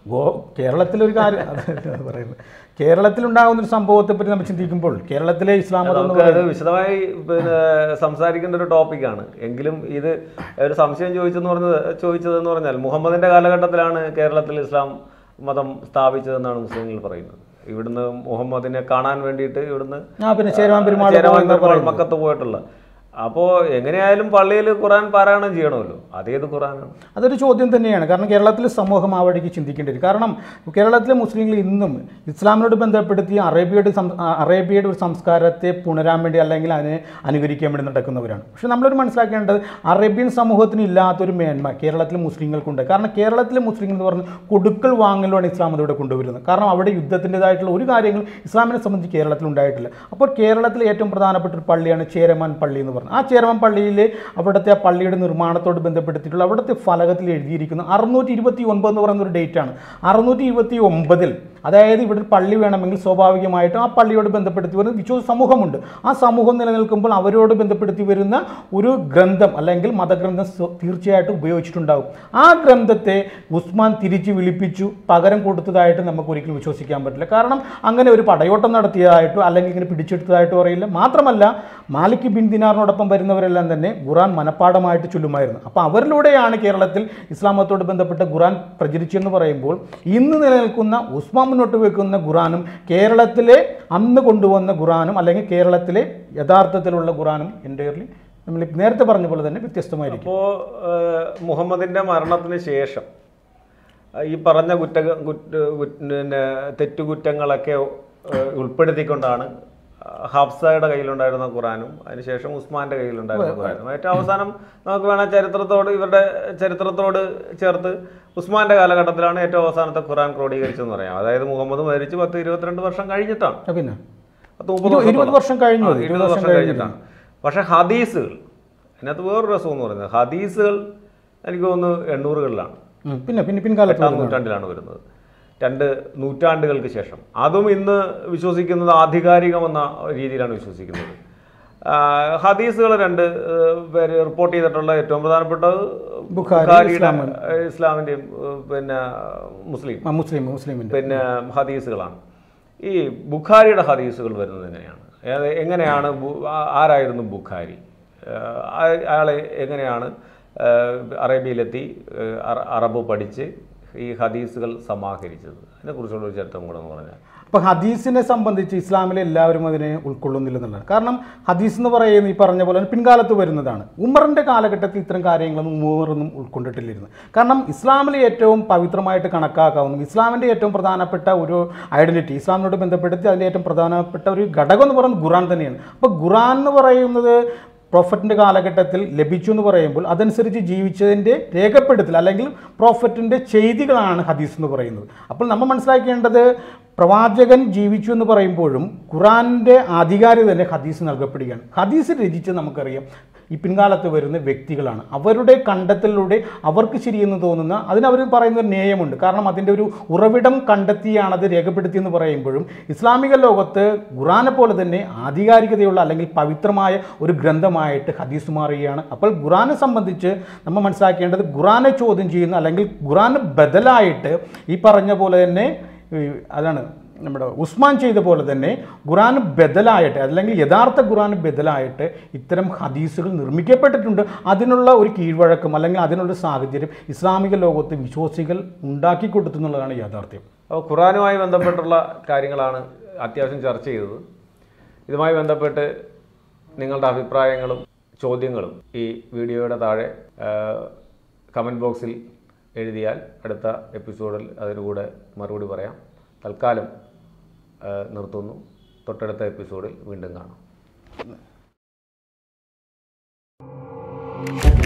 ഗോ കേരളത്തിലൊരു കാര്യം അത് പറയുന്നത് കേരളത്തിലുണ്ടാകുന്ന ഒരു സംഭവത്തെ പറ്റി നമ്മൾ ചിന്തിക്കുമ്പോൾ കേരളത്തിലെ ഇസ്ലാം മതം എന്ന് നമുക്ക് അത് വിശദമായി പിന്നെ സംസാരിക്കേണ്ട ഒരു ടോപ്പിക്കാണ് എങ്കിലും ഇത് ഒരു സംശയം ചോദിച്ചെന്ന് പറഞ്ഞത് ചോദിച്ചതെന്ന് പറഞ്ഞാൽ മുഹമ്മദിന്റെ കാലഘട്ടത്തിലാണ് കേരളത്തിൽ ഇസ്ലാം മതം സ്ഥാപിച്ചതെന്നാണ് മുസ്ലിങ്ങൾ പറയുന്നത് ഇവിടുന്ന് മുഹമ്മദിനെ കാണാൻ വേണ്ടിയിട്ട് ഇവിടുന്ന് ആ പിന്നെ ചേരമാൻ പെരുമാൾ ചേരമാൻ പോയെന്നാ പെരുമാൾ പറയുന്നത്. മക്കത്ത് പോയിട്ടുള്ള അപ്പോൾ എങ്ങനെയായാലും പള്ളിയിൽ ഖുറാൻ പാരായണം ചെയ്യണമല്ലോ അതേത് ഖുറാനാണ് അതൊരു ചോദ്യം തന്നെയാണ് കാരണം കേരളത്തിലെ സമൂഹം ആ വഴിക്ക് ചിന്തിക്കേണ്ടി വരും കാരണം കേരളത്തിലെ മുസ്ലിങ്ങൾ ഇന്നും ഇസ്ലാമിനോട് ബന്ധപ്പെടുത്തി അറേബ്യയുടെ സം- ആ, അറേബ്യയുടെ ഒരു സംസ്കാരത്തെ പുണരാൻ വേണ്ടി അല്ലെങ്കിൽ അതിനെ അനുകരിക്കാൻ വേണ്ടി നടക്കുന്നവരാണ് പക്ഷെ നമ്മളൊരു മനസ്സിലാക്കേണ്ടത് അറേബ്യൻ സമൂഹത്തിന് ഇല്ലാത്തൊരു മേന്മ കേരളത്തിലെ മുസ്ലിങ്ങൾക്കുണ്ട് കാരണം കേരളത്തിലെ മുസ്ലിങ്ങൾ എന്ന് പറഞ്ഞാൽ കൊടുക്കൽ വാങ്ങലുമാണ് ഇസ്ലാം അതിവിടെ കൊണ്ടുവരുന്നത് കാരണം അവിടെ യുദ്ധത്തിൻ്റെതായിട്ടുള്ള ഒരു കാര്യങ്ങളും ഇസ്ലാമിനെ സംബന്ധിച്ച് കേരളത്തിൽ ഉണ്ടായിട്ടില്ല അപ്പോൾ കേരളത്തിലെ ഏറ്റവും പ്രധാനപ്പെട്ട ഒരു പള്ളിയാണ് ചേരമാൻ പള്ളി എന്ന് പറഞ്ഞത് ആ ചേരമാൻ പള്ളിയിൽ അവിടുത്തെ ആ പള്ളിയുടെ നിർമ്മാണത്തോട് ബന്ധപ്പെടുത്തിയിട്ടുള്ള അവിടുത്തെ ഫലകത്തിൽ എഴുതിയിരിക്കുന്ന അറുന്നൂറ്റി ഇരുപത്തി ഒൻപത് എന്ന് പറയുന്ന ഒരു ഡേറ്റാണ് അറുന്നൂറ്റി ഇരുപത്തി ഒമ്പതിൽ അതായത് ഇവിടെ ഒരു പള്ളി വേണമെങ്കിൽ സ്വാഭാവികമായിട്ടും ആ പള്ളിയോട് ബന്ധപ്പെടുത്തി വരുന്ന വിശ്വാസ സമൂഹമുണ്ട് ആ സമൂഹം നിലനിൽക്കുമ്പോൾ അവരോട് ബന്ധപ്പെടുത്തി വരുന്ന ഒരു ഗ്രന്ഥം അല്ലെങ്കിൽ മതഗ്രന്ഥം സ്വ- തീർച്ചയായിട്ടും ഉപയോഗിച്ചിട്ടുണ്ടാകും ആ ഗ്രന്ഥത്തെ ഉസ്മാൻ തിരിച്ച് വിളിപ്പിച്ചു പകരം കൊടുത്തതായിട്ട് നമുക്ക് ഒരിക്കലും വിശ്വസിക്കാൻ പറ്റില്ല കാരണം അങ്ങനെ ഒരു പടയോട്ടം നടത്തിയതായിട്ടോ അല്ലെങ്കിൽ ഇങ്ങനെ പിടിച്ചെടുത്തതായിട്ടോ അറിയില്ല മാത്രമല്ല മാലിക് ബിൻ ദിനാറിനോടൊപ്പം വരുന്നവരെല്ലാം തന്നെ ഖുറാൻ മനഃപ്പാടമായിട്ട് ചൊല്ലുമായിരുന്നു അപ്പോൾ അവരിലൂടെയാണ് കേരളത്തിൽ ഇസ്ലാമത്തോട് ബന്ധപ്പെട്ട ഖുറാൻ പ്രചരിച്ചെന്ന് പറയുമ്പോൾ ഇന്ന് നിലനിൽക്കുന്ന ഉസ്മാൻ മുന്നോട്ട് വെക്കുന്ന ഖുറാനും കേരളത്തിലെ അന്ന് കൊണ്ടുവന്ന ഖുറാനും അല്ലെങ്കിൽ കേരളത്തിലെ യഥാർത്ഥത്തിലുള്ള ഖുറാനും എൻ്റയർലി നമ്മൾ നേരത്തെ പറഞ്ഞ പോലെ തന്നെ വ്യത്യസ്തമായിരിക്കും അപ്പോൾ മുഹമ്മദിന്റെ മരണത്തിന് ശേഷം ആ, ഈ പറഞ്ഞ കുറ്റ കുറ്റ കുറ്റ- പിന്നെ തെറ്റുകുറ്റങ്ങളൊക്കെ ഏഹ്, ഉൾപ്പെടുത്തിക്കൊണ്ടാണ് ഹഫ്സയുടെ കയ്യിലുണ്ടായിരുന്ന ഖുറാനും അതിനുശേഷം ഉസ്മാന്റെ കയ്യിലുണ്ടായിരുന്ന ഖുറാനും ഏറ്റവും അവസാനം നമുക്ക് വേണേൽ ചരിത്രത്തോട് ഇവരുടെ ചരിത്രത്തോട് ചേർത്ത് ഉസ്മാന്റെ കാലഘട്ടത്തിലാണ് ഏറ്റവും അവസാനത്തെ ഖുറാൻ ക്രോഡീകരിച്ചതെന്ന് പറയാം അതായത് മുഹമ്മദ് മരിച്ച് പത്ത് ഇരുപത്തിരണ്ട് വർഷം കഴിഞ്ഞിട്ടാണ് ആ, പിന്നെ പത്ത് മുപ്പത് ഇരു- ഇരുപത് വർഷത്തോളം. വർഷം കഴിഞ്ഞു ആ, അത്. ഇരുപത് വർഷം കഴിഞ്ഞിട്ടാണ് പക്ഷെ ഹദീസുകൾ അതിനകത്ത് വേറൊരു രസം എന്ന് പറയുന്നത് ഹദീസുകൾ എനിക്ക് തോന്നുന്നു എണ്ണൂറുകളിലാണ് ഉം, പിന്നെ പിന്നെ പിൻകാലത്ത് എട്ടാം നൂറ്റാണ്ടിലാണ് വരുന്നത് രണ്ട് നൂറ്റാണ്ടുകൾക്ക് ശേഷം അതും ഇന്ന് വിശ്വസിക്കുന്നത് ആധികാരികമെന്ന രീതിയിലാണ് വിശ്വസിക്കുന്നത് ആ, ഹദീസുകൾ രണ്ട് ഏഹ്, പേര് റിപ്പോർട്ട് ചെയ്തിട്ടുള്ള ഏറ്റവും പ്രധാനപ്പെട്ടത് ബുഖാരി, ബുഖാരിയുടെ ഇസ്ലാമും. ഏഹ്, ഇസ്ലാമിന്റെയും ഏഹ്, പിന്നെ മുസ്ലിം ആ, മുസ്ലിം മുസ്ലിമിൻ്റെ പിന്നെ ഹദീസുകളാണ് ഈ ബുഖാരിയുടെ ഹദീസുകൾ വരുന്നത് എങ്ങനെയാണ് അതായത് എങ്ങനെയാണ് ബു- ആ- ആരായിരുന്നു ബുഖാരി ആഹ് ആ- അയാളെ എങ്ങനെയാണ് ആഹ് അറേബ്യയിലെത്തി ആഹ് അറ- അറബ് പഠിച്ച് ഈ ഹദീസുകൾ സമാഹരിച്ചത് അതിനെക്കുറിച്ചുള്ള ഒരു ചരിത്രം കൂടെ എന്ന് പറഞ്ഞാൽ അപ്പോൾ ഹദീസിനെ സംബന്ധിച്ച് ഇസ്ലാമിലെ എല്ലാവരും അതിനെ ഉൾക്കൊള്ളുന്നില്ലെന്നുള്ളതാണ് കാരണം ഹദീസ് എന്ന് പറയുന്ന ഈ പറഞ്ഞ പോലെ തന്നെ പിൻകാലത്ത് വരുന്നതാണ് ഉമറിൻ്റെ കാലഘട്ടത്തിൽ ഇത്തരം കാര്യങ്ങളൊന്നും ഉമറൊന്നും ഉൾക്കൊണ്ടിട്ടില്ലായിരുന്നു കാരണം ഇസ്ലാമിലെ ഏറ്റവും പവിത്രമായിട്ട് കണക്കാക്കാവുന്ന ഇസ്ലാമിൻ്റെ ഏറ്റവും പ്രധാനപ്പെട്ട ഒരു ഐഡൻറ്റിറ്റി ഇസ്ലാമിനോട് ബന്ധപ്പെടുത്തി അതിൻ്റെ ഏറ്റവും പ്രധാനപ്പെട്ട ഒരു ഘടകം എന്ന് പറയുന്നത് ഖുറാൻ തന്നെയാണ് അപ്പോൾ ഖുറാൻ എന്ന് പറയുന്നത് പ്രോഫറ്റിൻ്റെ കാലഘട്ടത്തിൽ ലഭിച്ചു എന്ന് പറയുമ്പോൾ അതനുസരിച്ച് ജീവിച്ചതിൻ്റെ രേഖപ്പെടുത്തൽ അല്ലെങ്കിൽ പ്രോഫറ്റിൻ്റെ ചെയ്തികളാണ് ഹദീസ് എന്ന് പറയുന്നത് അപ്പോൾ നമ്മൾ മനസ്സിലാക്കേണ്ടത് പ്രവാചകൻ ജീവിച്ചു എന്ന് പറയുമ്പോഴും ഖുറാൻ്റെ ആധികാരിക തന്നെ ഹദീസ് നൽകപ്പെടുകയാണ് ഹദീസ് രചിച്ച് നമുക്കറിയാം ഈ പിൻകാലത്ത് വരുന്ന വ്യക്തികളാണ് അവരുടെ കണ്ടെത്തലിലൂടെ അവർക്ക് ശരിയെന്ന് തോന്നുന്ന അതിനവർ പറയുന്ന ഒരു ന്യായമുണ്ട് കാരണം അതിൻ്റെ ഒരു ഉറവിടം കണ്ടെത്തിയാണ് അത് രേഖപ്പെടുത്തിയെന്ന് പറയുമ്പോഴും ഇസ്ലാമിക ലോകത്ത് ഖുറാനെ പോലെ തന്നെ ആധികാരികതയുള്ള അല്ലെങ്കിൽ പവിത്രമായ ഒരു ഗ്രന്ഥമായിട്ട് ഹദീസ് മാറുകയാണ് അപ്പോൾ ഖുറാനെ സംബന്ധിച്ച് നമ്മൾ മനസ്സിലാക്കേണ്ടത് ഖുറാനെ ചോദ്യം ചെയ്യുന്ന അല്ലെങ്കിൽ ഖുറാന് ബദലായിട്ട് ഈ പറഞ്ഞ പോലെ തന്നെ ഈ അതാണ് നമ്മുടെ ഉസ്മാൻ ചെയ്ത പോലെ തന്നെ ഖുറാന് ബദലായിട്ട് അല്ലെങ്കിൽ യഥാർത്ഥ ഖുറാന് ബദലായിട്ട് ഇത്തരം ഹദീസുകൾ നിർമ്മിക്കപ്പെട്ടിട്ടുണ്ട് അതിനുള്ള ഒരു കീഴ്വഴക്കം അല്ലെങ്കിൽ അതിനുള്ള സാഹചര്യം ഇസ്ലാമിക ലോകത്ത് വിശ്വാസികൾ ഉണ്ടാക്കി കൊടുത്തു എന്നുള്ളതാണ് യാഥാർത്ഥ്യം അപ്പോൾ ഖുറാനുമായി ബന്ധപ്പെട്ടുള്ള കാര്യങ്ങളാണ് അത്യാവശ്യം ചർച്ച ചെയ്തത് ഇതുമായി ബന്ധപ്പെട്ട് നിങ്ങളുടെ അഭിപ്രായങ്ങളും ചോദ്യങ്ങളും ഈ വീഡിയോയുടെ താഴെ കമൻറ്റ് ബോക്സിൽ എഴുതിയാൽ അടുത്ത എപ്പിസോഡിൽ അതിന് കൂടെ മറുപടി പറയാം തൽക്കാലം ആ, നിർത്തുന്നു തൊട്ടടുത്ത എപ്പിസോഡിൽ വീണ്ടും കാണാം